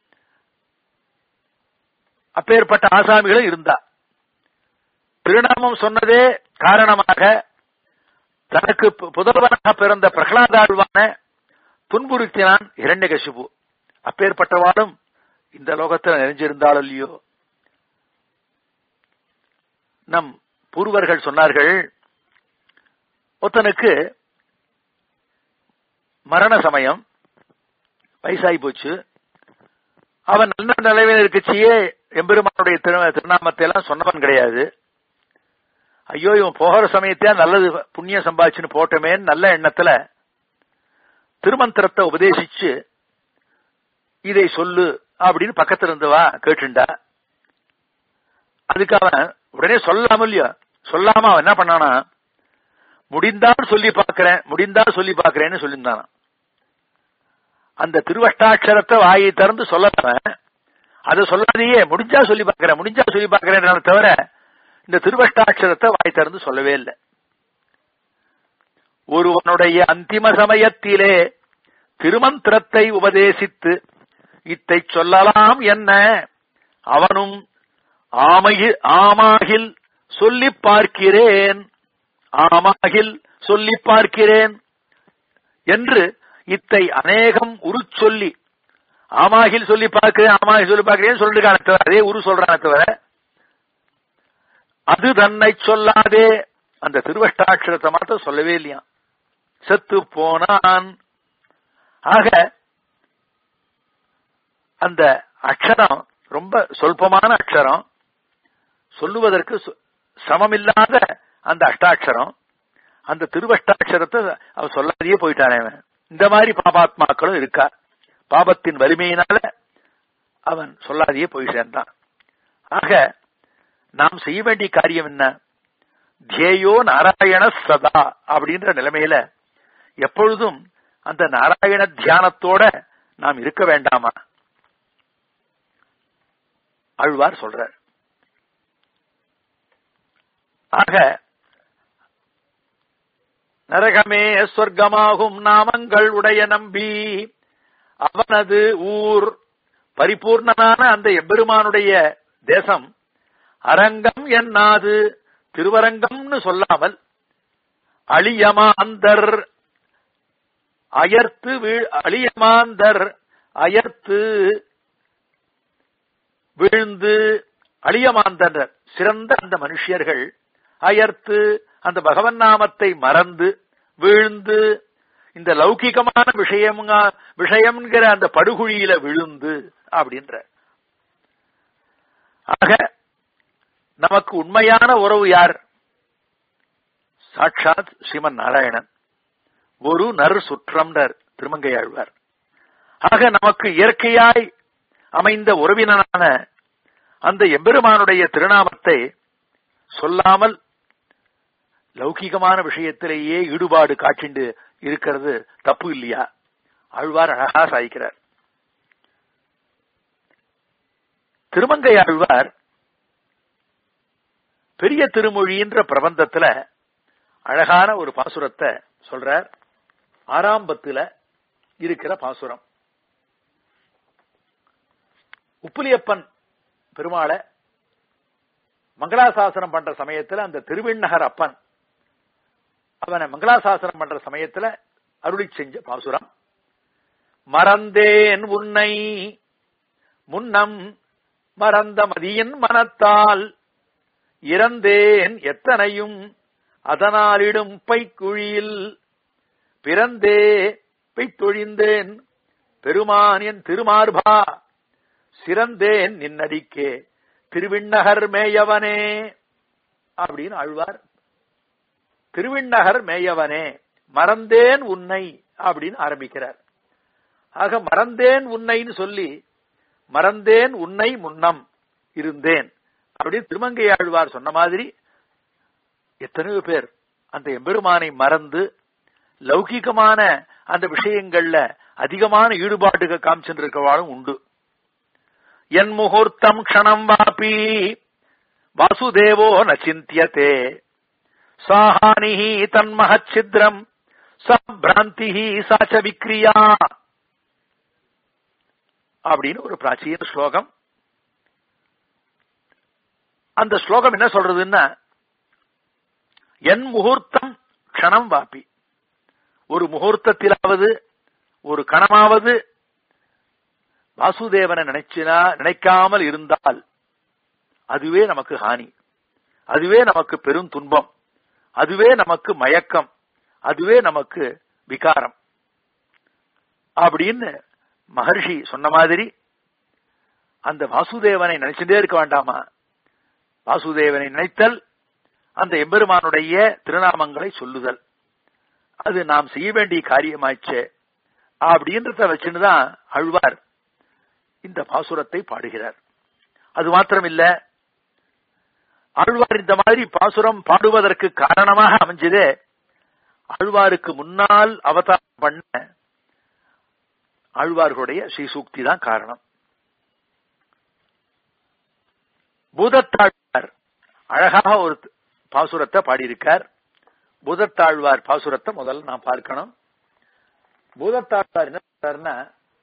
அப்பேற்பட்ட ஆசாமிகளும் இருந்தா திருநாமம் சொன்னதே காரணமாக தனக்கு பு- புதல்வனாக பிறந்த பிரகலாதாழ்வான துன்புறுத்தினான் இரண்யகசிபு அப்பேற்பட்டவாளும் இந்த லோகத்தில் நிறைஞ்சிருந்தாலும் இல்லையோ நம் பூர்வர்கள் சொன்னார்கள் ஒருத்தனுக்கு மரண சமயம் வயசாகி போச்சு அவன் நல்ல நிலைமையில் இருக்கச்சியே எம்பெருமானுடைய திரு- திருநாமத்தை எல்லாம் சொன்னவன் கிடையாது ஐயோ இவன் போகிற சமயத்தையா நல்லது புண்ணியம் சம்பாதிச்சுன்னு போட்டோமேன்னு நல்ல எண்ணத்துல திருமந்திரத்தை உபதேசிச்சு இதை சொல்லு அப்படின்னு பக்கத்துல இருந்தவா கேட்டுண்டா அதுக்கு அவன் உடனே சொல்லாம இல்லையோ சொல்லாம அவன் என்ன பண்ணானா முடிந்தால் சொல்லி பார்க்கிறேன் முடிந்தால் சொல்லி பார்க்கிறேன்னு சொல்லியிருந்தானாம் அந்த திருவஷ்டாட்சரத்தை வாயை திறந்து சொல்லவன் அதை சொல்லாதையே முடிஞ்சா சொல்லி பார்க்கிறேன் முடிஞ்சா சொல்லி பார்க்கிறேன் தவிர இந்த திருவஷ்டாட்சரத்தை வாய் திறந்து சொல்லவே இல்லை ஒருவனுடைய அந்திம சமயத்திலே திருமந்திரத்தை உபதேசித்து இத்தை சொல்லலாம் என்ன அவனும் ஆமையில் ஆமாகில் சொல்லி பார்க்கிறேன் ஆமாகில் சொல்லி பார்க்கிறேன் என்று இத்தை அநேகம் உரு சொல்லி ஆமாகில் சொல்லி பார்க்கிறேன் ஆமாகில் சொல்லி பார்க்கிறேன் சொல்லிருக்கான தவிர அதே உரு சொல்றான தவிர அது தன்னை சொல்லாதே அந்த திருவஷ்டாட்சரத்தை மாத்திரம் சொல்லவே இல்லையா செத்து போனான் ஆக அந்த அக்ஷரம் ரொம்ப சொல்பமான அக்ஷரம் சொல்லுவதற்கு சு- சமமில்லாத அந்த அஷ்டாட்சரம் அந்த திருவஷ்டாட்சரத்தை அவன் சொல்லாதையே போயிட்டானே அவன் இந்த மாதிரி பாபாத்மாக்களும் இருக்கா பாபத்தின் வலிமையினால அவன் சொல்லாதையே போய் சேர்ந்தான் ஆக நாம் செய்ய வேண்டிய காரியம் என்ன தியேயோ நாராயண சதா அப்படின்ற நிலைமையில எப்பொழுதும் அந்த நாராயண தியானத்தோட நாம் இருக்க வேண்டாமா ஆழ்வார் சொல்றார் ஆக நரகமே சொர்க்கமாகும் நாமங்கள் உடைய நம்பி அவனது ஊர் பரிபூர்ணனான அந்த எம்பெருமானுடைய தேசம் அரங்கம் என்னாது திருவரங்கம்னு சொல்லாமல் அழியமாந்தர் அயர்த்து வீழ் அழியமாந்தர் அயர்த்து விழுந்து அழியமாந்தர் சிறந்த அந்த மனுஷியர்கள் அயர்த்து அந்த பகவன் நாமத்தை மறந்து வீழ்ந்து இந்த லௌகிகமான விஷயம் விஷயம்ங்கிற அந்த படுகுழியில விழுந்து அப்படின்ற ஆக நமக்கு உண்மையான உறவு யார் சாட்சாத் ஸ்ரீமன் நாராயணன் ஒரு நர் சுற்றம்னர் திருமங்கையாழ்வார் ஆக நமக்கு இயற்கையாய் அமைந்த உறவினனான அந்த எம்பெருமானுடைய திருநாமத்தை சொல்லாமல் லௌகிகமான விஷயத்திலேயே ஈடுபாடு காட்டிண்டு இருக்கிறது தப்பு இல்லையா ஆழ்வார் அழகா சாய்க்கிறார் திருமங்கை ஆழ்வார் பெரிய திருமொழின்ற பிரபந்தத்துல அழகான ஒரு பாசுரத்தை சொல்றார் ஆறாம்பத்துல இருக்கிற பாசுரம் உப்புலியப்பன் பெருமாளை மங்களாசாசனம் பண்ற சமயத்துல அந்த திருவிண்ணகர் அப்பன் அவனை மங்களாசாசனம் பண்ற சமயத்துல அருளி செஞ்ச பாசுரம் மறந்தேன் உன்னை முன்னம் மறந்த மதியின் மனத்தால் இறந்தேன் எத்தனையும் அதனாலிடும் பைக்குழியில் பிறந்தே பெய்தொழிந்தேன் பெருமான் என் திருமார்பா சிறந்தேன் நின்னடிக்கே திருவிண்ணகர் மேயவனே அப்படின்னு ஆழ்வார் திருவிண்ணகர் மேயவனே மறந்தேன் உன்னை அப்படின்னு ஆரம்பிக்கிறார் ஆக மறந்தேன் உன்னைன்னு சொல்லி மறந்தேன் உன்னை முன்னம் இருந்தேன் அப்படின்னு திருமங்கை ஆழ்வார் சொன்ன மாதிரி எத்தனையோ பேர் அந்த எம்பெருமானை மறந்து லௌகிகமான அந்த விஷயங்கள்ல அதிகமான ஈடுபாட்டுக்கு காமிச்சுருக்கவாளும் உண்டு என் முகூர்த்தம் க்ஷணம் வாபி வாசுதேவோ நச்சிந்தியதே சாஹானி தன்மஹச்சித்ரம் சம்பிராந்தி சாச்ச விக்ரியா அப்படின்னு ஒரு பிராச்சீன ஸ்லோகம் அந்த ஸ்லோகம் என்ன சொல்றதுன்னா என் முகூர்த்தம் க்ஷணம் வாப்பி ஒரு முகூர்த்தத்திலாவது ஒரு கணமாவது வாசுதேவனை நினைச்சினா நினைக்காமல் இருந்தால் அதுவே நமக்கு ஹானி அதுவே நமக்கு பெரும் துன்பம் அதுவே நமக்கு மயக்கம் அதுவே நமக்கு விகாரம் அப்படின்னு மகர்ஷி சொன்ன மாதிரி அந்த வாசுதேவனை நினைச்சுட்டே இருக்க வேண்டாமா வாசுதேவனை நினைத்தல் அந்த எம்பெருமானுடைய திருநாமங்களை சொல்லுதல் அது நாம் செய்ய வேண்டிய காரியமாச்சே அப்படின்றத வச்சுன்னுதான் அழ்வார் இந்த பாசுரத்தை பாடுகிறார் அது மாத்திரமில்ல ஆழ்வார் இந்த மாதிரி பாசுரம் பாடுவதற்கு காரணமாக அமைஞ்சதே ஆழ்வாருக்கு முன்னால் அவதாரம் பண்ண ஆழ்வார்களுடைய ஸ்ரீசூக்தி தான் காரணம் பூதத்தாழ்வார் அழகாக ஒரு பாசுரத்தை பாடியிருக்கார் பூதத்தாழ்வார் பாசுரத்தை முதல்ல நான் பார்க்கணும் பூதத்தாழ்வார் என்ன சொல்றாருன்னா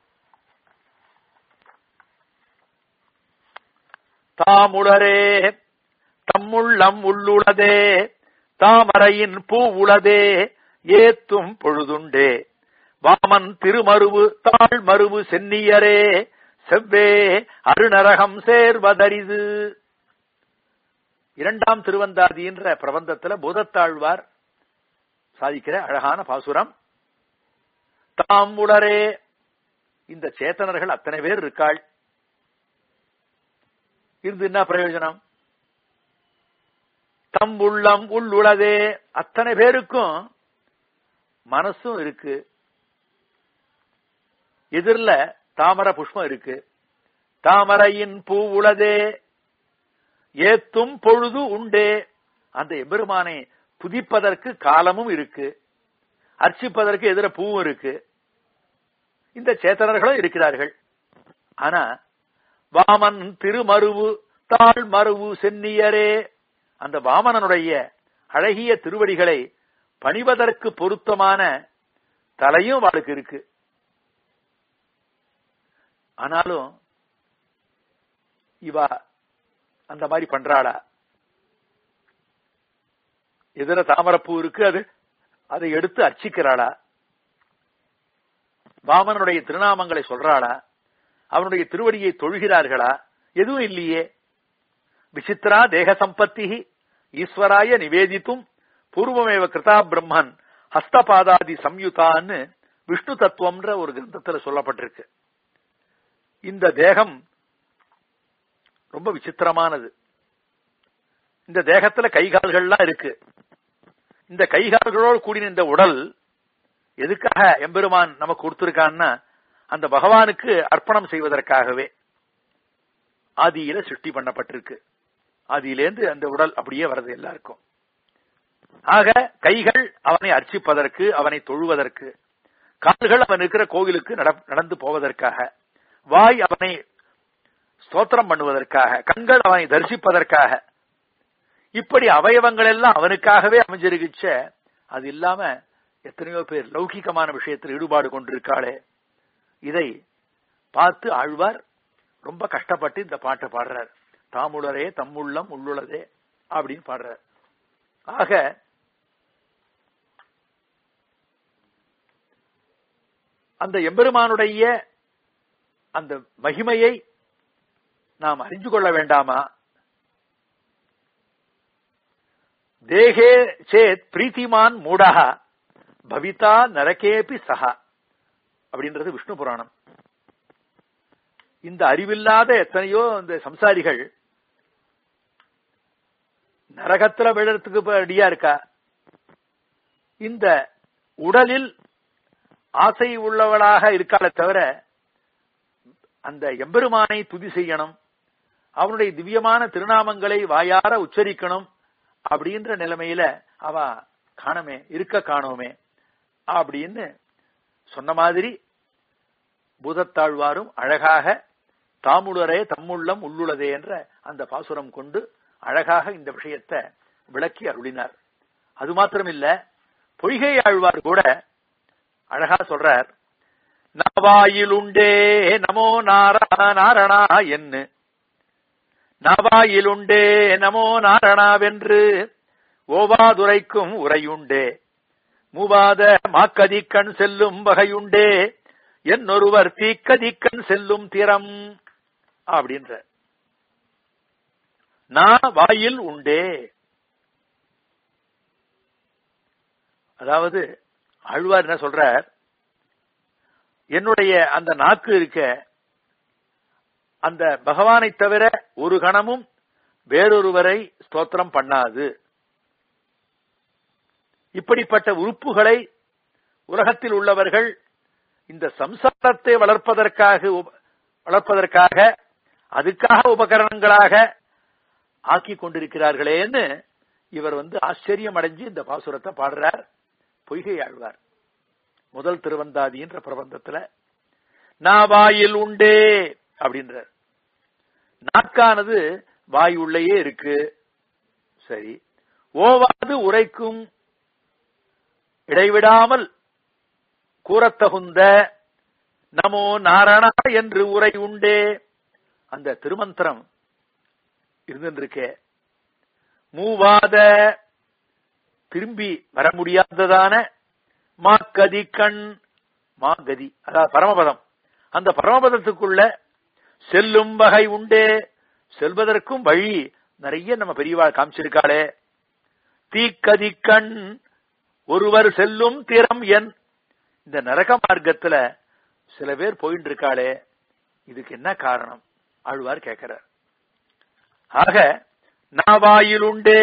தாமுளரே தம்முள்ளம் உள்ளுளதே தாமரையின் பூ உளதே ஏத்தும் பொழுதுண்டே வாமன் திருமருவு தாழ் மருவு சென்னியரே செவ்வே அருநரகம் சேர்வதரிது இரண்டாம் திருவந்தாதின்ற பிரபந்தத்துல பூதத்தாழ்வார் சாதிக்கிற அழகான பாசுரம் தாம் உளரே இந்த சேத்தனர்கள் அத்தனை பேர் இருக்காள் இருந்து என்ன பிரயோஜனம் தம் உள்ளம் உள்ளுளதே அத்தனை பேருக்கும் மனசும் இருக்கு எதிரில தாமர புஷ்பம் இருக்கு தாமரையின் பூ உளதே ஏத்தும் பொழுது உண்டே அந்த எபெருமானை புதிப்பதற்கு காலமும் இருக்கு அர்ச்சிப்பதற்கு எதிர பூவும் இருக்கு இந்த சேத்தனர்களும் இருக்கிறார்கள் ஆனா வாமன் திருமருவு தாழ் மருவு சென்னியரே அந்த வாமனனுடைய அழகிய திருவடிகளை பணிவதற்கு பொருத்தமான தலையும் அவளுக்கு இருக்கு ஆனாலும் இவ அந்த மாதிரி பண்றாளா எதிர தாமரப்பூ இருக்கு அது அதை எடுத்து அர்ச்சிக்கிறாளா வாமனுடைய திருநாமங்களை சொல்றாளா அவனுடைய திருவடியை தொழுகிறார்களா எதுவும் இல்லையே விசித்ரா தேக சம்பத்தி ஈஸ்வராய நிவேதித்தும் பூர்வமேவ கிருதா பிரம்மன் ஹஸ்தபாதாதி சம்யுதான்னு விஷ்ணு தத்துவம்ன்ற ஒரு கிரந்தத்துல சொல்லப்பட்டிருக்கு இந்த தேகம் ரொம்ப விசித்திரமானது இந்த தேகத்துல கைகால்கள்லாம் இருக்கு இந்த கைகால்களோடு கூடின இந்த உடல் எதுக்காக எம்பெருமான் நமக்கு கொடுத்திருக்கான்னா அந்த பகவானுக்கு அர்ப்பணம் செய்வதற்காகவே ஆதியில சிருஷ்டி பண்ணப்பட்டிருக்கு ஆதியிலேந்து அந்த உடல் அப்படியே வருது எல்லாருக்கும் ஆக கைகள் அவனை அர்ச்சிப்பதற்கு அவனை தொழுவதற்கு கால்கள் அவன் இருக்கிற கோவிலுக்கு நடந்து போவதற்காக வாய் அவனை ஸ்தோத்திரம் பண்ணுவதற்காக கண்கள் அவனை தரிசிப்பதற்காக இப்படி அவயவங்கள் எல்லாம் அவனுக்காகவே அமைஞ்சிருக்கிச்ச அது இல்லாம எத்தனையோ பேர் லௌகிகமான விஷயத்தில் ஈடுபாடு கொண்டிருக்காளே இதை பார்த்து ஆழ்வார் ரொம்ப கஷ்டப்பட்டு இந்த பாட்டை பாடுறார் தாமுளரே தம்முள்ளம் உள்ளுளதே அப்படின்னு பாடுறார் ஆக அந்த எம்பெருமானுடைய அந்த மகிமையை நாம் அறிந்து கொள்ள வேண்டாமா தேகே சேத் பிரீத்திமான் மூடா பவிதா நரகேபி சஹா அப்படின்றது விஷ்ணு புராணம் இந்த அறிவில்லாத எத்தனையோ இந்த சம்சாரிகள் நரகத்துல விழறதுக்கு ரெடியா இருக்கா இந்த உடலில் ஆசை உள்ளவளாக இருக்காளே தவிர அந்த எம்பெருமானை துதி செய்யணும் அவனுடைய திவ்யமான திருநாமங்களை வாயார உச்சரிக்கணும் அப்படின்ற நிலைமையில அவ காணமே இருக்க காணோமே அப்படின்னு சொன்ன மாதிரி பூதத்தாழ்வாரும் அழகாக தாமுடரே தம்முள்ளம் உள்ளுளதே என்ற அந்த பாசுரம் கொண்டு அழகாக இந்த விஷயத்தை விளக்கி அருளினார் அது மாத்திரமில்ல பொய்கை ஆழ்வார் கூட அழகா சொல்றார் நாவாயிலுண்டே நமோ நாரா நாரணா என்று நாவாயிலுண்டே நமோ நாரணாவென்று ஓவாதுரைக்கும் உரையுண்டே மூவாத மாக்கதிக்கண் செல்லும் வகையுண்டே என்னொருவர் தீக்கதிக்கண் செல்லும் திறம் அப்படின்ற நான் வாயில் உண்டே அதாவது ஆழ்வார் என்ன சொல்றார் என்னுடைய அந்த நாக்கு இருக்க அந்த பகவானை தவிர ஒரு கணமும் வேறொருவரை ஸ்தோத்திரம் பண்ணாது இப்படிப்பட்ட உறுப்புகளை உலகத்தில் உள்ளவர்கள் இந்த சம்சாரத்தை வளர்ப்பதற்காக வளர்ப்பதற்காக அதுக்காக உபகரணங்களாக ஆக்கி கொண்டிருக்கிறார்களேன்னு இவர் வந்து ஆச்சரியம் அடைஞ்சு இந்த பாசுரத்தை பாடுறார் பொய்கை ஆழ்வார் முதல் திருவந்தாதின்ற பிரபந்தத்துல நாவாயில் உண்டே அப்படின்றார் நாக்கானது வாய் உள்ளேயே இருக்கு சரி ஓவாது உரைக்கும் இடைவிடாமல் கூறத்தகுந்த நமோ நாரணா என்று உரை உண்டே அந்த திருமந்திரம் இருந்திருக்கே மூவாத திரும்பி வர முடியாததான மாக்கதி கண் மாகதி அதாவது பரமபதம் அந்த பரமபதத்துக்குள்ள செல்லும் வகை உண்டே செல்வதற்கும் வழி நிறைய நம்ம பெரியவா காமிச்சிருக்காளே தீக்கதி கண் ஒருவர் செல்லும் திறம் என் இந்த நரக மார்க்கத்துல சில பேர் போயிட்டு இருக்காளே இதுக்கு என்ன காரணம் ஆழ்வார் கேட்கிறார் ஆக நாவாயில் உண்டே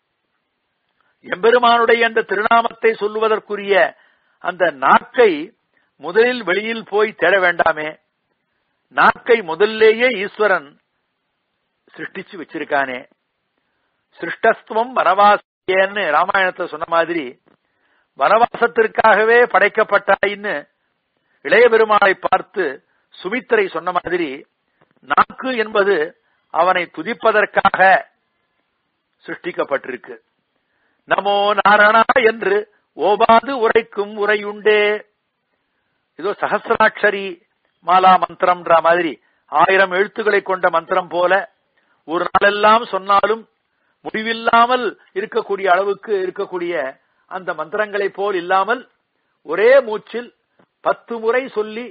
எம்பெருமானுடைய அந்த திருநாமத்தை சொல்லுவதற்குரிய அந்த நாக்கை முதலில் வெளியில் போய் தேட வேண்டாமே நாக்கை முதல்லேயே ஈஸ்வரன் சிருஷ்டிச்சு வச்சிருக்கானே சிருஷ்டஸ்துவம் வனவாசியன்னு ராமாயணத்தை சொன்ன மாதிரி வனவாசத்திற்காகவே படைக்கப்பட்டாயின்னு இளைய பெருமாளை பார்த்து சுமித்திரை சொன்ன மாதிரி நாக்கு என்பது அவனை துதிப்பதற்காக சிருஷ்டிக்கப்பட்டிருக்கு நமோ நாரணா என்று ஓபாது உரைக்கும் உரையுண்டே ஏதோ சகசிராட்சரி மாலா மந்திரம்ன்ற மாதிரி ஆயிரம் எழுத்துக்களை கொண்ட மந்திரம் போல ஒரு நாளெல்லாம் சொன்னாலும் முடிவில்லாமல் இருக்கக்கூடிய அளவுக்கு இருக்கக்கூடிய அந்த மந்திரங்களை போல் இல்லாமல் ஒரே மூச்சில் பத்து முறை சொல்லி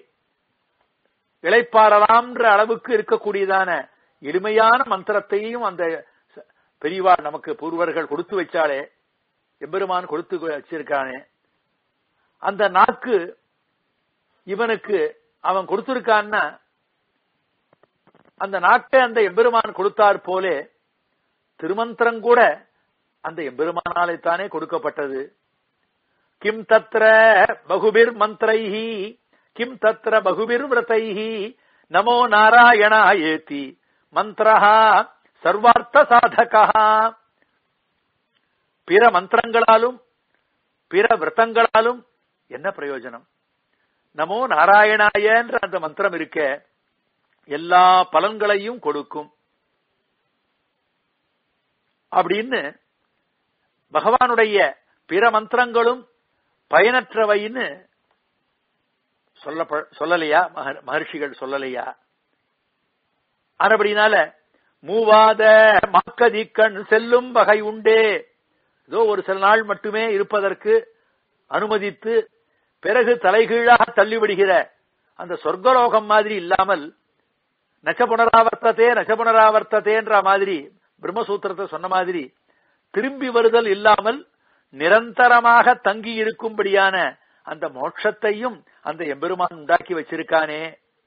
இழைப்பாரலாம்ன்ற அளவுக்கு இருக்கக்கூடியதான எளிமையான மந்திரத்தையும் அந்த பெரியவா நமக்கு பூர்வர்கள் கொடுத்து வச்சாலே எம்பெருமான் கொடுத்து வச்சிருக்கானே அந்த நாக்கு இவனுக்கு அவன் கொடுத்திருக்கான்னா அந்த நாட்டை அந்த எம்பெருமான் கொடுத்தார் போலே திருமந்திரம் கூட அந்த எம்பெருமானாலே தானே கொடுக்கப்பட்டது கிம் தத்ர பகுபிர் மந்திரைஹி கிம் தத்ர பகுபிர் விரதைஹி நமோ நாராயணாயேதி மந்திரஹா சர்வார்த்த சாதகா பிற மந்திரங்களாலும் பிற விரதங்களாலும் என்ன பிரயோஜனம் நமோ நாராயணாய என்ற அந்த மந்திரம் இருக்க எல்லா பலன்களையும் கொடுக்கும் அப்படின்னு பகவானுடைய பிற மந்திரங்களும் பயனற்றவைன்னு சொல்ல சொல்லலையா மகர்ஷிகள் சொல்லலையா ஆனபடினால மூவாத மாக்கதிக்கண் செல்லும் வகை உண்டே ஏதோ ஒரு சில நாள் மட்டுமே இருப்பதற்கு அனுமதித்து பிறகு தலைகீழாக தள்ளிவிடுகிற அந்த சொர்க்கலோகம் மாதிரி இல்லாமல் நச்ச புனராவர்த்ததே நச்ச புனராவர்த்ததேன்ற மாதிரி பிரம்மசூத்திரத்தை சொன்ன மாதிரி திரும்பி வருதல் இல்லாமல் நிரந்தரமாக தங்கி இருக்கும்படியான அந்த மோட்சத்தையும் அந்த எம்பெருமான் உண்டாக்கி வச்சிருக்கானே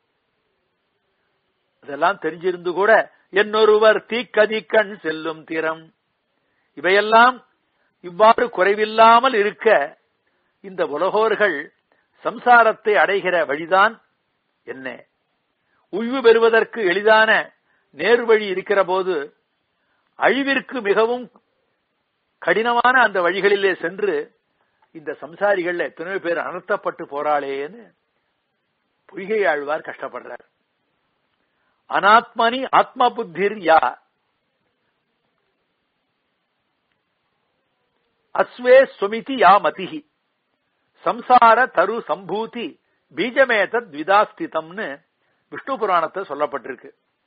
அதெல்லாம் தெரிஞ்சிருந்து கூட என்னொருவர் தீக்கதிக்கண் செல்லும் திறம் இவையெல்லாம் இவ்வாறு குறைவில்லாமல் இருக்க இந்த உலகோர்கள் சம்சாரத்தை அடைகிற வழிதான் என்ன உய்வு பெறுவதற்கு எளிதான நேர்வழி இருக்கிற போது அழிவிற்கு மிகவும் கடினமான அந்த வழிகளிலே சென்று இந்த சம்சாரிகள்ல எத்தனையோ பேர் அனர்த்தப்பட்டு போறாளேன்னு பொய்கை ஆழ்வார் கஷ்டப்படுறார் அனாத்மனி ஆத்ம புத்திர் யா அஸ்வே ஸ்வமிதி யா மதிஹி சம்சார தரு சம்பூதி பீஜமேத த்விதாஸ்திதம்னு விஷ்ணு புராணத்தை சொல்லப்பட்டிருக்கு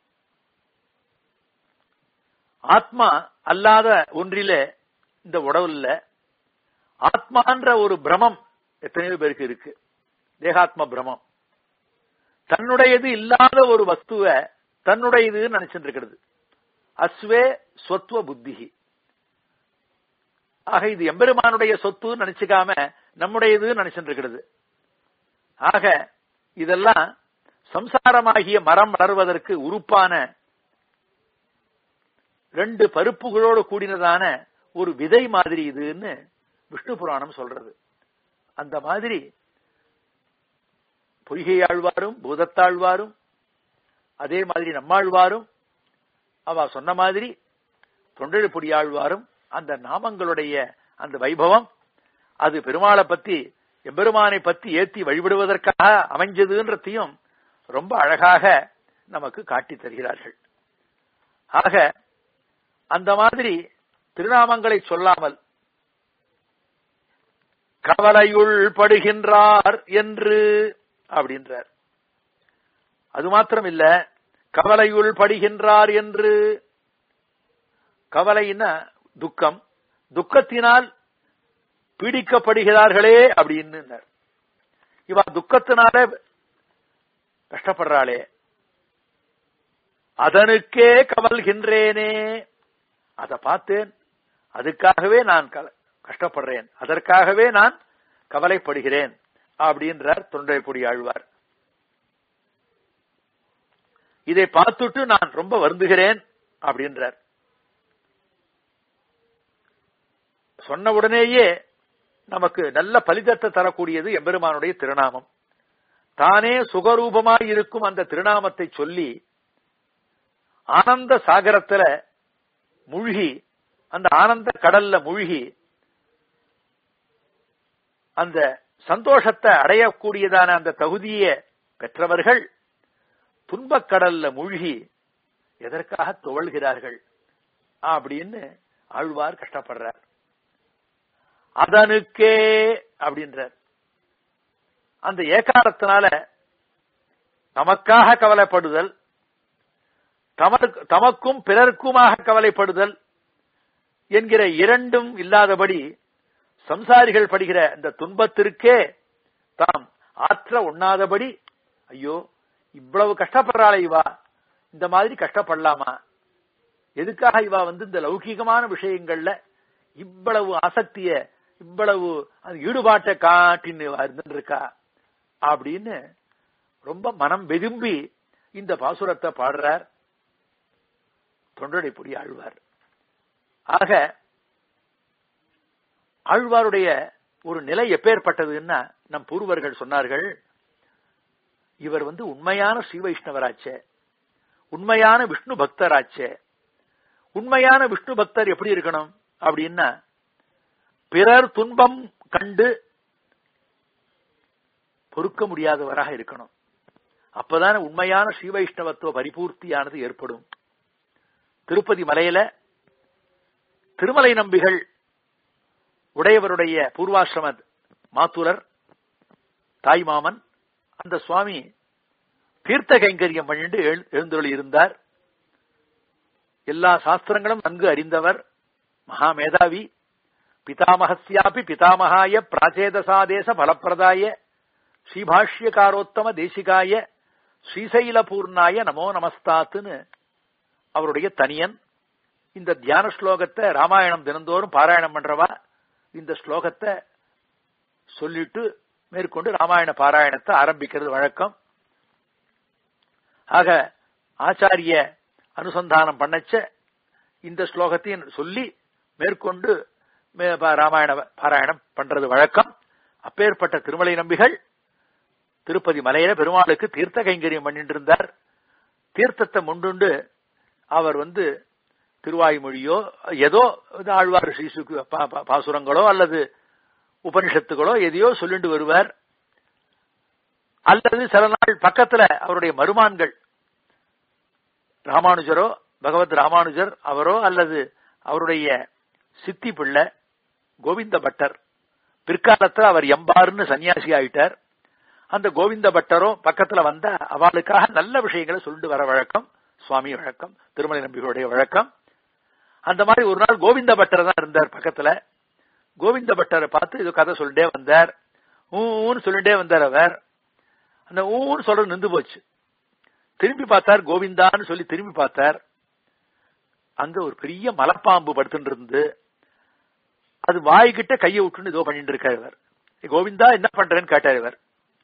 ஆத்மா அல்லாத ஒன்றிலே இந்த உடவுல ஆத்மான்ற ஒரு பிரமம் எத்தனையோ பேருக்கு இருக்கு தேகாத்ம பிரமம் தன்னுடையது இல்லாத ஒரு வஸ்துவ தன்னுடையது நினைச்சிட்டு இருக்கிறது அஸ்வே ஸ்வத்வ புத்திகி ஆக இது எம்பெருமானுடைய சொத்து நினைச்சுக்காம நம்முடையது நினைச்சிட்டு இருக்கிறது ஆக இதெல்லாம் சம்சாரமாகிய மரம் வளர்வதற்கு உறுப்பான ரெண்டு பருப்புகளோடு கூடினதான ஒரு விதை மாதிரி இதுன்னு விஷ்ணு புராணம் சொல்றது அந்த மாதிரி பொய்கை ஆழ்வாரும் பூதத்தாழ்வாரும் அதே மாதிரி நம்மாழ்வாரும் அவ சொன்ன மாதிரி தொண்டெழுப்பொடி ஆழ்வாரும் அந்த நாமங்களுடைய அந்த வைபவம் அது பெருமாளை பத்தி எம்பெருமானை பத்தி ஏத்தி வழிபடுவதற்காக அமைஞ்சதுன்றதையும் ரொம்ப அழகாக நமக்கு காட்டி தருகிறார்கள் ஆக அந்த மாதிரி திருநாமங்களை சொல்லாமல் கவலையுள் படுகின்றார் என்று அப்படின்றார் அது மாத்திரம் இல்ல கவலையுள் படுகின்றார் என்று கவலைன்னா துக்கம் துக்கத்தினால் பீடிக்கப்படுகிறார்களே அப்படின்னு இவ துக்கத்தினால கஷ்டப்படுறாளே அதனுக்கே கவல்கின்றேனே அதை பார்த்தேன் அதுக்காகவே நான் கஷ்டப்படுறேன் அதற்காகவே நான் கவலைப்படுகிறேன் அப்படின்றார் தொண்டைப்பொடி ஆழ்வார் இதை பார்த்துட்டு நான் ரொம்ப வருந்துகிறேன் அப்படின்றார் சொன்ன உடனேயே நமக்கு நல்ல பலிதத்தை தரக்கூடியது எம்பெருமானுடைய திருநாமம் தானே சுகரூபமாய் இருக்கும் அந்த திருநாமத்தை சொல்லி ஆனந்த சாகரத்துல மூழ்கி அந்த ஆனந்த கடல்ல மூழ்கி அந்த சந்தோஷத்தை அடையக்கூடியதான அந்த தகுதியை பெற்றவர்கள் துன்பக் கடல்ல மூழ்கி எதற்காக துவழ்கிறார்கள் அப்படின்னு ஆழ்வார் கஷ்டப்படுறார் அதனுக்கே அப்படின்றார் அந்த ஏகாரத்தினால நமக்காக கவலைப்படுதல் தமக்கு தமக்கும் பிறருக்குமாக கவலைப்படுதல் என்கிற இரண்டும் இல்லாதபடி சம்சாரிகள் படுகிற இந்த துன்பத்திற்கே தாம் ஆற்ற உண்ணாதபடி ஐயோ இவ்வளவு கஷ்டப்படுறாளே இவா இந்த மாதிரி கஷ்டப்படலாமா எதுக்காக இவா வந்து இந்த லௌகீகமான விஷயங்கள்ல இவ்வளவு ஆசக்திய இவ்வளவு அந்த ஈடுபாட்டை காட்டின்னு இருந்துருக்கா அப்படின்னு ரொம்ப மனம் வெதும்பி இந்த பாசுரத்தை பாடுறார் தொண்டடைப்புடி ஆழ்வார் ஆக ஆழ்வாருடைய ஒரு நிலை எப்பேற்பட்டதுன்னா நம் பூர்வர்கள் சொன்னார்கள் இவர் வந்து உண்மையான ஸ்ரீ வைஷ்ணவராச்சே உண்மையான விஷ்ணு பக்தராச்சே உண்மையான விஷ்ணு பக்தர் எப்படி இருக்கணும் அப்படின்னா பிறர் துன்பம் கண்டு பொறுக்க முடியாதவராக இருக்கணும் அப்பதான உண்மையான ஸ்ரீ வைஷ்ணவத்துவ பரிபூர்த்தியானது ஏற்படும் திருப்பதி மலையில திருமலை நம்பிகள் உடையவருடைய பூர்வாசிரம மாத்துலர் தாய்மாமன் அந்த சுவாமி தீர்த்த கைங்கரியம் பண்ணிட்டு எழுந்தொழி இருந்தார் எல்லா சாஸ்திரங்களும் நன்கு அறிந்தவர் மகா மேதாவி பிதாமகஸ்யாபி பிதாமகாய பிராச்சேதசாதேச பலப்பிரதாய ஸ்ரீபாஷ்யகாரோத்தம தேசிகாய ஸ்ரீசைலபூர்ணாய நமோ நமஸ்தாத்துன்னு அவருடைய தனியன் இந்த தியான ஸ்லோகத்தை ராமாயணம் தினந்தோறும் பாராயணம் பண்றவா இந்த ஸ்லோகத்தை சொல்லிட்டு மேற்கொண்டு ராமாயண பாராயணத்தை ஆரம்பிக்கிறது வழக்கம் ஆக ஆச்சாரிய அனுசந்தானம் பண்ணச்ச இந்த ஸ்லோகத்தையும் சொல்லி மேற்கொண்டு ராமாயண பாராயணம் பண்றது வழக்கம் அப்பேற்பட்ட திருமலை நம்பிகள் திருப்பதி மலையில பெருமாளுக்கு தீர்த்த கைங்கரியம் பண்ணிட்டு இருந்தார் தீர்த்தத்தை முண்டுண்டு அவர் வந்து திருவாய்மொழியோ ஏதோ ஆழ்வார் ஸ்ரீசுக்கு பாசுரங்களோ அல்லது உபனிஷத்துகளோ எதையோ சொல்லிட்டு வருவார் அல்லது சில நாள் பக்கத்துல அவருடைய மருமான்கள் ராமானுஜரோ பகவத் ராமானுஜர் அவரோ அல்லது அவருடைய சித்தி பிள்ளை கோவிந்த பட்டர் பிற்காலத்துல அவர் எம்பாருன்னு சன்னியாசி ஆயிட்டார் அந்த கோவிந்த பட்டரோ பக்கத்துல வந்த அவளுக்காக நல்ல விஷயங்களை சொல்லிட்டு வர வழக்கம் சுவாமி வழக்கம் திருமலை நம்பிகளுடைய வழக்கம் அந்த மாதிரி ஒரு நாள் கோவிந்த பட்டர் தான் இருந்தார் பக்கத்துல கோவிந்த பட்டரை பார்த்து இது கதை சொல்லிட்டே வந்தார் ஊன்னு சொல்லிட்டே வந்தார் அவர் அந்த ஊன்னு சொல்றது நின்று போச்சு திரும்பி பார்த்தார் கோவிந்தான்னு சொல்லி திரும்பி பார்த்தார் அங்க ஒரு பெரிய மலைப்பாம்பு படுத்துட்டு இருந்து அது வாய்கிட்ட கையை விட்டுன்னு ஏதோ பண்ணிட்டு இருக்காரு இவர் கோவிந்தா என்ன பண்றேன்னு கேட்டார் இவர்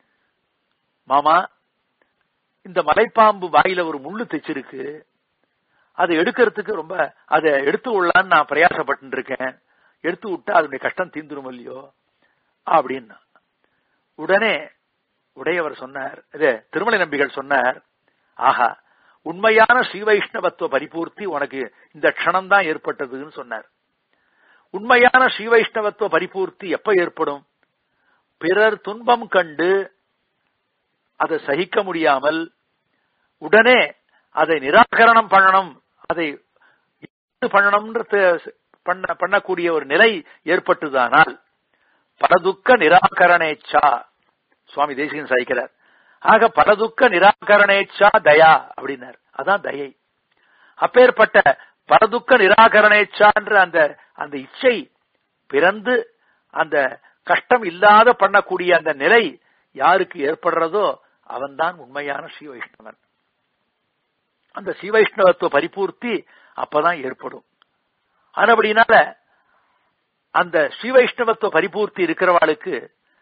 மாமா இந்த மலைப்பாம்பு வாயில ஒரு முள்ளு தைச்சிருக்கு அதை எடுக்கிறதுக்கு ரொம்ப அதை எடுத்து விடலான்னு நான் பிரயாசப்பட்டு இருக்கேன் எடுத்து விட்டா அதனுடைய கஷ்டம் தீந்துரும் இல்லையோ அப்படின்னா உடனே உடையவர் சொன்னார் இது திருமலை நம்பிகள் சொன்னார் ஆஹா உண்மையான ஸ்ரீ வைஷ்ணவத்துவ பரிபூர்த்தி உனக்கு இந்த க்ஷணம் தான் ஏற்பட்டதுன்னு சொன்னார் உண்மையான ஸ்ரீ வைஷ்ணவத்துவ பரிபூர்த்தி எப்ப ஏற்படும் பிறர் துன்பம் கண்டு அதை சகிக்க முடியாமல் உடனே அதை நிராகரணம் பண்ணணும் அதை பண்ணணும்ன்ற பண்ண பண்ணக்கூடிய ஒரு நிலை ஏற்பட்டுதானால் பலதுக்க நிராகரணேச்சா சுவாமி தேசிகன் சாய்க்கிறார் ஆக பலதுக்க நிராகரணேச்சா தயா அப்படின்னார் அதான் தயை அப்பேற்பட்ட பரதுக்க நிராகரணேச்சான்ற அந்த அந்த இச்சை பிறந்து அந்த கஷ்டம் இல்லாத பண்ணக்கூடிய அந்த நிலை யாருக்கு ஏற்படுறதோ அவன்தான் உண்மையான ஸ்ரீ வைஷ்ணவன் அந்த ஸ்ரீ வைஷ்ணவத்துவ பரிபூர்த்தி அப்பதான் ஏற்படும் ஆனபடினால அந்த ஸ்ரீ வைஷ்ணவத்துவ பரிபூர்த்தி இருக்கிறவாளுக்கு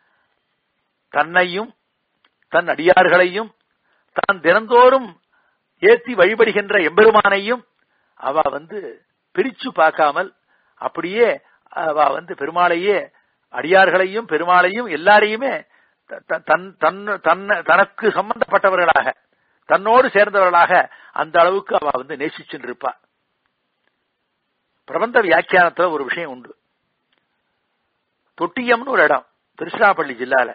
தன்னையும் தன் அடியார்களையும் தான் தினந்தோறும் ஏத்தி வழிபடுகின்ற எம்பெருமானையும் அவ வந்து பிரிச்சு பார்க்காமல் அப்படியே அவ வந்து பெருமாளையே அடியார்களையும் பெருமாளையும் எல்லாரையுமே தன் தன் தனக்கு சம்பந்தப்பட்டவர்களாக தன்னோடு சேர்ந்தவர்களாக அந்த அளவுக்கு அவ வந்து நேசிச்சுட்டு இருப்பா பிரபந்த வியாக்கியானத்துல ஒரு விஷயம் உண்டு தொட்டியம்னு ஒரு இடம் திருச்சிராப்பள்ளி ஜில்லால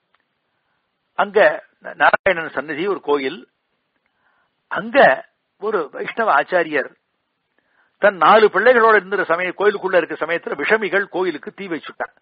அங்க நாராயணன் சன்னதி ஒரு கோயில் அங்க ஒரு வைஷ்ணவ ஆச்சாரியர் தன் நாலு பிள்ளைகளோட இருந்த சமய கோயிலுக்குள்ள இருக்கிற சமயத்துல விஷமிகள் கோயிலுக்கு தீ வச்சுட்டாங்க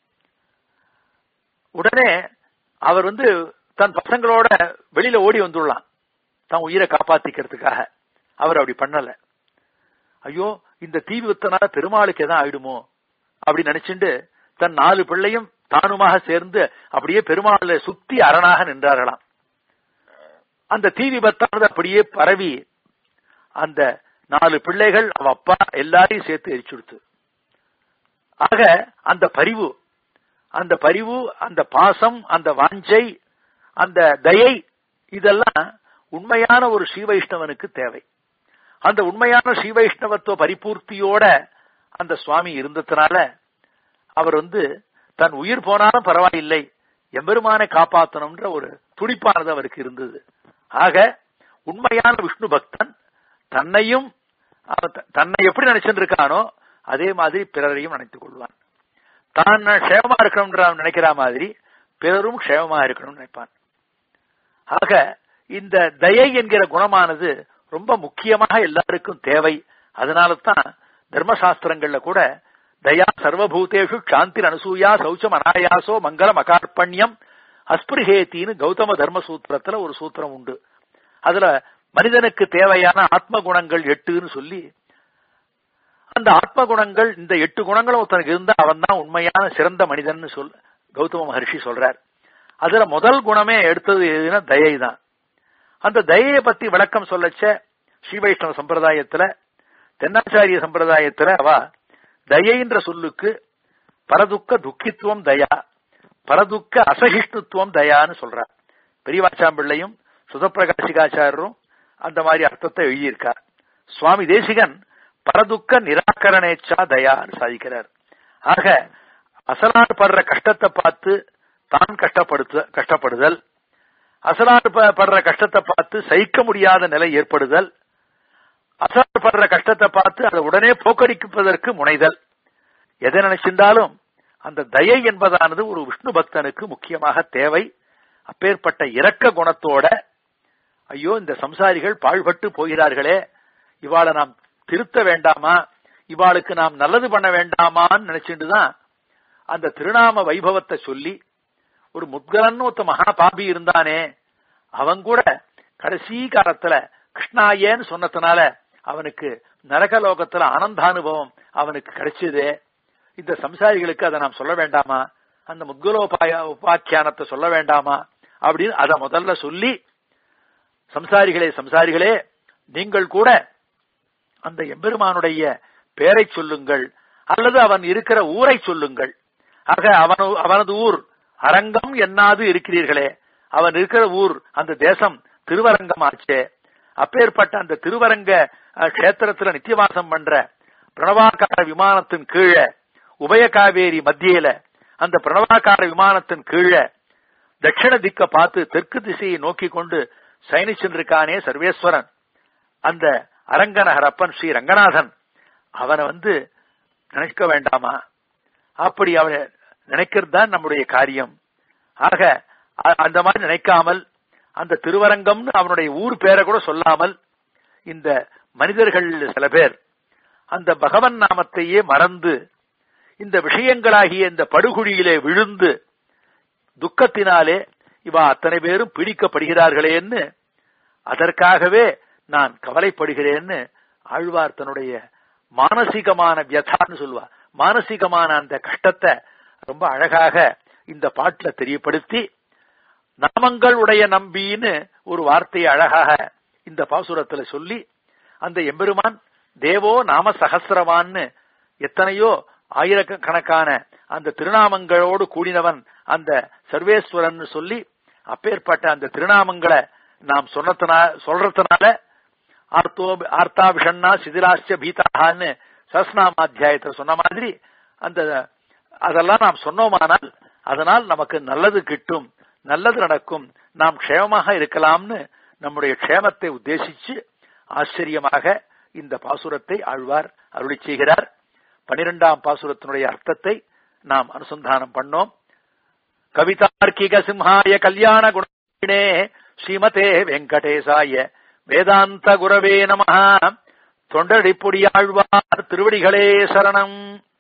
உடனே அவர் வந்து தன் பசங்களோட வெளியில ஓடி வந்துடலாம் தன் உயிரை காப்பாத்திக்கிறதுக்காக அவர் அப்படி பண்ணல ஐயோ இந்த தீ வித்தனால பெருமாளுக்கு எதாவது ஆயிடுமோ அப்படி நினைச்சுட்டு தன் நாலு பிள்ளையும் தானுமாக சேர்ந்து அப்படியே பெருமாளை சுத்தி அரணாக நின்றார்களாம் அந்த தீ விபத்தானது அப்படியே பரவி அந்த நாலு பிள்ளைகள் அவ அப்பா எல்லாரையும் சேர்த்து எரிச்சுடுத்து ஆக அந்த பரிவு அந்த பரிவு அந்த பாசம் அந்த வாஞ்சை அந்த தயை இதெல்லாம் உண்மையான ஒரு ஸ்ரீ வைஷ்ணவனுக்கு தேவை அந்த உண்மையான ஸ்ரீ வைஷ்ணவத்துவ பரிபூர்த்தியோட அந்த சுவாமி இருந்ததுனால அவர் வந்து தன் உயிர் போனாலும் பரவாயில்லை எம்பெருமானை காப்பாற்றணும்ன்ற ஒரு துடிப்பானது அவருக்கு இருந்தது ஆக உண்மையான விஷ்ணு பக்தன் தன்னையும் அவன் த- தன்னை எப்படி நினைச்சுட்டு இருக்கானோ அதே மாதிரி பிறரையும் நினைத்துக் கொள்வான் தான் க்ஷேமமா இருக்கணும்ன்ற அவன் நினைக்கிற மாதிரி பிறரும் க்ஷேமமா இருக்கணும்னு நினைப்பான் ஆக இந்த தயை என்கிற குணமானது ரொம்ப முக்கியமாக எல்லாருக்கும் தேவை அதனால தான் தர்மசாஸ்திரங்கள்ல கூட தயா சர்வபூதேஷு சாந்தி அனுசூயா சௌச்சம் அனாயாசோ மங்களம் அகார்பண்யம் அஸ்பிருஹேத்தின்னு கௌதம தர்ம சூத்திரத்துல ஒரு சூத்திரம் உண்டு அதுல மனிதனுக்கு தேவையான ஆத்ம குணங்கள் எட்டுன்னு சொல்லி அந்த ஆத்ம குணங்கள் இந்த எட்டு குணங்களும் ஒருத்தனுக்கு இருந்தா அவன் தான் உண்மையான சிறந்த மனிதன் சொல் கௌதம மகர்ஷி சொல்றார் அதுல முதல் குணமே எடுத்தது எதுனா தயை தான் அந்த தயையை பத்தி விளக்கம் சொல்லச்ச ஸ்ரீ வைஷ்ணவ சம்பிரதாயத்துல தென்னாச்சாரிய சம்பிரதாயத்துல அவ தயைன்ற சொல்லுக்கு பரதுக்க துக்கித்துவம் தயா பரதுக்க அசகிஷ்ணுத்துவம் தயான்னு சொல்றார் பெரியவாச்சாம்பிள்ளையும் சுதப்பிரகாசிகாச்சாரரும் அந்த மாதிரி அர்த்தத்தை எழுதியிருக்கார் சுவாமி தேசிகன் பரதுக்க நிராகரணேச்சா தயான்னு சாதிக்கிறார் ஆக அசலார் படுற கஷ்டத்தை பார்த்து தான் கஷ்டப்படுத்து கஷ்டப்படுதல் அசலார் ப- படுற கஷ்டத்தை பார்த்து சகிக்க முடியாத நிலை ஏற்படுதல் அசலார் படுற கஷ்டத்தை பார்த்து அதை உடனே போக்கடிப்பதற்கு முனைதல் எதை நினைச்சிருந்தாலும் அந்த தயை என்பதானது ஒரு விஷ்ணு பக்தனுக்கு முக்கியமாக தேவை அப்பேற்பட்ட இரக்க குணத்தோட ஐயோ இந்த சம்சாரிகள் பாழ்பட்டு போகிறார்களே இவாளை நாம் திருத்த வேண்டாமா இவாளுக்கு நாம் நல்லது பண்ண வேண்டாமான்னு நினைச்சிட்டு தான் அந்த திருநாம வைபவத்தை சொல்லி ஒரு முத்கலன்னு ஒருத்த மகா பாபி இருந்தானே அவன் கூட கடைசி காலத்துல கிருஷ்ணாயேன்னு சொன்னதுனால அவனுக்கு நரகலோகத்துல ஆனந்தானுபவம் அவனுக்கு கிடைச்சதே இந்த சம்சாரிகளுக்கு அதை நாம் சொல்ல வேண்டாமா அந்த முத்கலோபாய உபாக்கியானத்தை சொல்ல வேண்டாமா அப்படின்னு அதை முதல்ல சொல்லி சம்சாரிகளே சம்சாரிகளே நீங்கள் கூட அந்த எம்பெருமானுடைய பெயரை சொல்லுங்கள் அல்லது அவன் இருக்கிற ஊரை சொல்லுங்கள் ஆக அவன் அவனது ஊர் அரங்கம் என்னாது இருக்கிறீர்களே அவன் இருக்கிற ஊர் அந்த தேசம் திருவரங்கம் ஆச்சே அப்பேற்பட்ட அந்த திருவரங்க அஹ், கஷேத்திரத்துல நித்தியவாசம் பண்ற பிரணவாக்கார விமானத்தின் கீழே உபய காவேரி மத்தியில அந்த பிரணவாக்கார விமானத்தின் கீழே தட்சிண திக்க பார்த்து தெற்கு திசையை நோக்கி கொண்டு சயனிச்சென்றிருக்கானே சர்வேஸ்வரன் அந்த அரங்கநகரப்பன் ஸ்ரீ ரங்கநாதன் அவனை வந்து நினைக்க வேண்டாமா அப்படி அவனை நினைக்கிறது தான் நம்முடைய காரியம் ஆக அ- அந்த மாதிரி நினைக்காமல் அந்த திருவரங்கம்னு அவனுடைய ஊர் பேரை கூட சொல்லாமல் இந்த மனிதர்கள் சில பேர் அந்த பகவன் நாமத்தையே மறந்து இந்த விஷயங்களாகிய இந்த படுகுழியிலே விழுந்து துக்கத்தினாலே இவா அத்தனை பேரும் பிடிக்கப்படுகிறார்களேன்னு அதற்காகவே நான் கவலைப்படுகிறேன்னு ஆழ்வார் தன்னுடைய மானசீகமான வியதான்னு சொல்லுவா மானசீகமான அந்த கஷ்டத்தை ரொம்ப அழகாக இந்த பாட்டுல தெரியப்படுத்தி நாமங்கள் உடைய நம்பின்னு ஒரு வார்த்தையை அழகாக இந்த பாசுரத்துல சொல்லி அந்த எம்பெருமான் தேவோ நாம சகசிரவான்னு எத்தனையோ ஆயிரக்கணக்கான அந்த திருநாமங்களோடு கூடினவன் அந்த சர்வேஸ்வரன் சொல்லி அப்பேற்பட்ட அந்த திருநாமங்களை நாம் சொன்னதுனா சொல்றதுனால ஆர்த்தோ ஆர்த்தா விஷண்ணா சிதிலாச்ச பீதான்னு சஸ்நாமாத்தியாயத்தில் சொன்ன மாதிரி அந்த அதெல்லாம் நாம் சொன்னோமானால் அதனால் நமக்கு நல்லது கிட்டும் நல்லது நடக்கும் நாம் க்ஷேமமாக இருக்கலாம்னு நம்முடைய க்ஷேமத்தை உத்தேசிச்சு ஆச்சரியமாக இந்த பாசுரத்தை ஆழ்வார் அருளி செய்கிறார் பனிரெண்டாம் பாசுரத்தினுடைய அர்த்தத்தை நாம் அனுசந்தானம் பண்ணோம் கவிதார்க்கிக சிம்ஹாய கல்யாண குணே ஸ்ரீமதே வெங்கடேசாய வேதாந்த குரவே நம தொண்டடிப்பொடியாழ்வார் திருவடிகளே சரணம்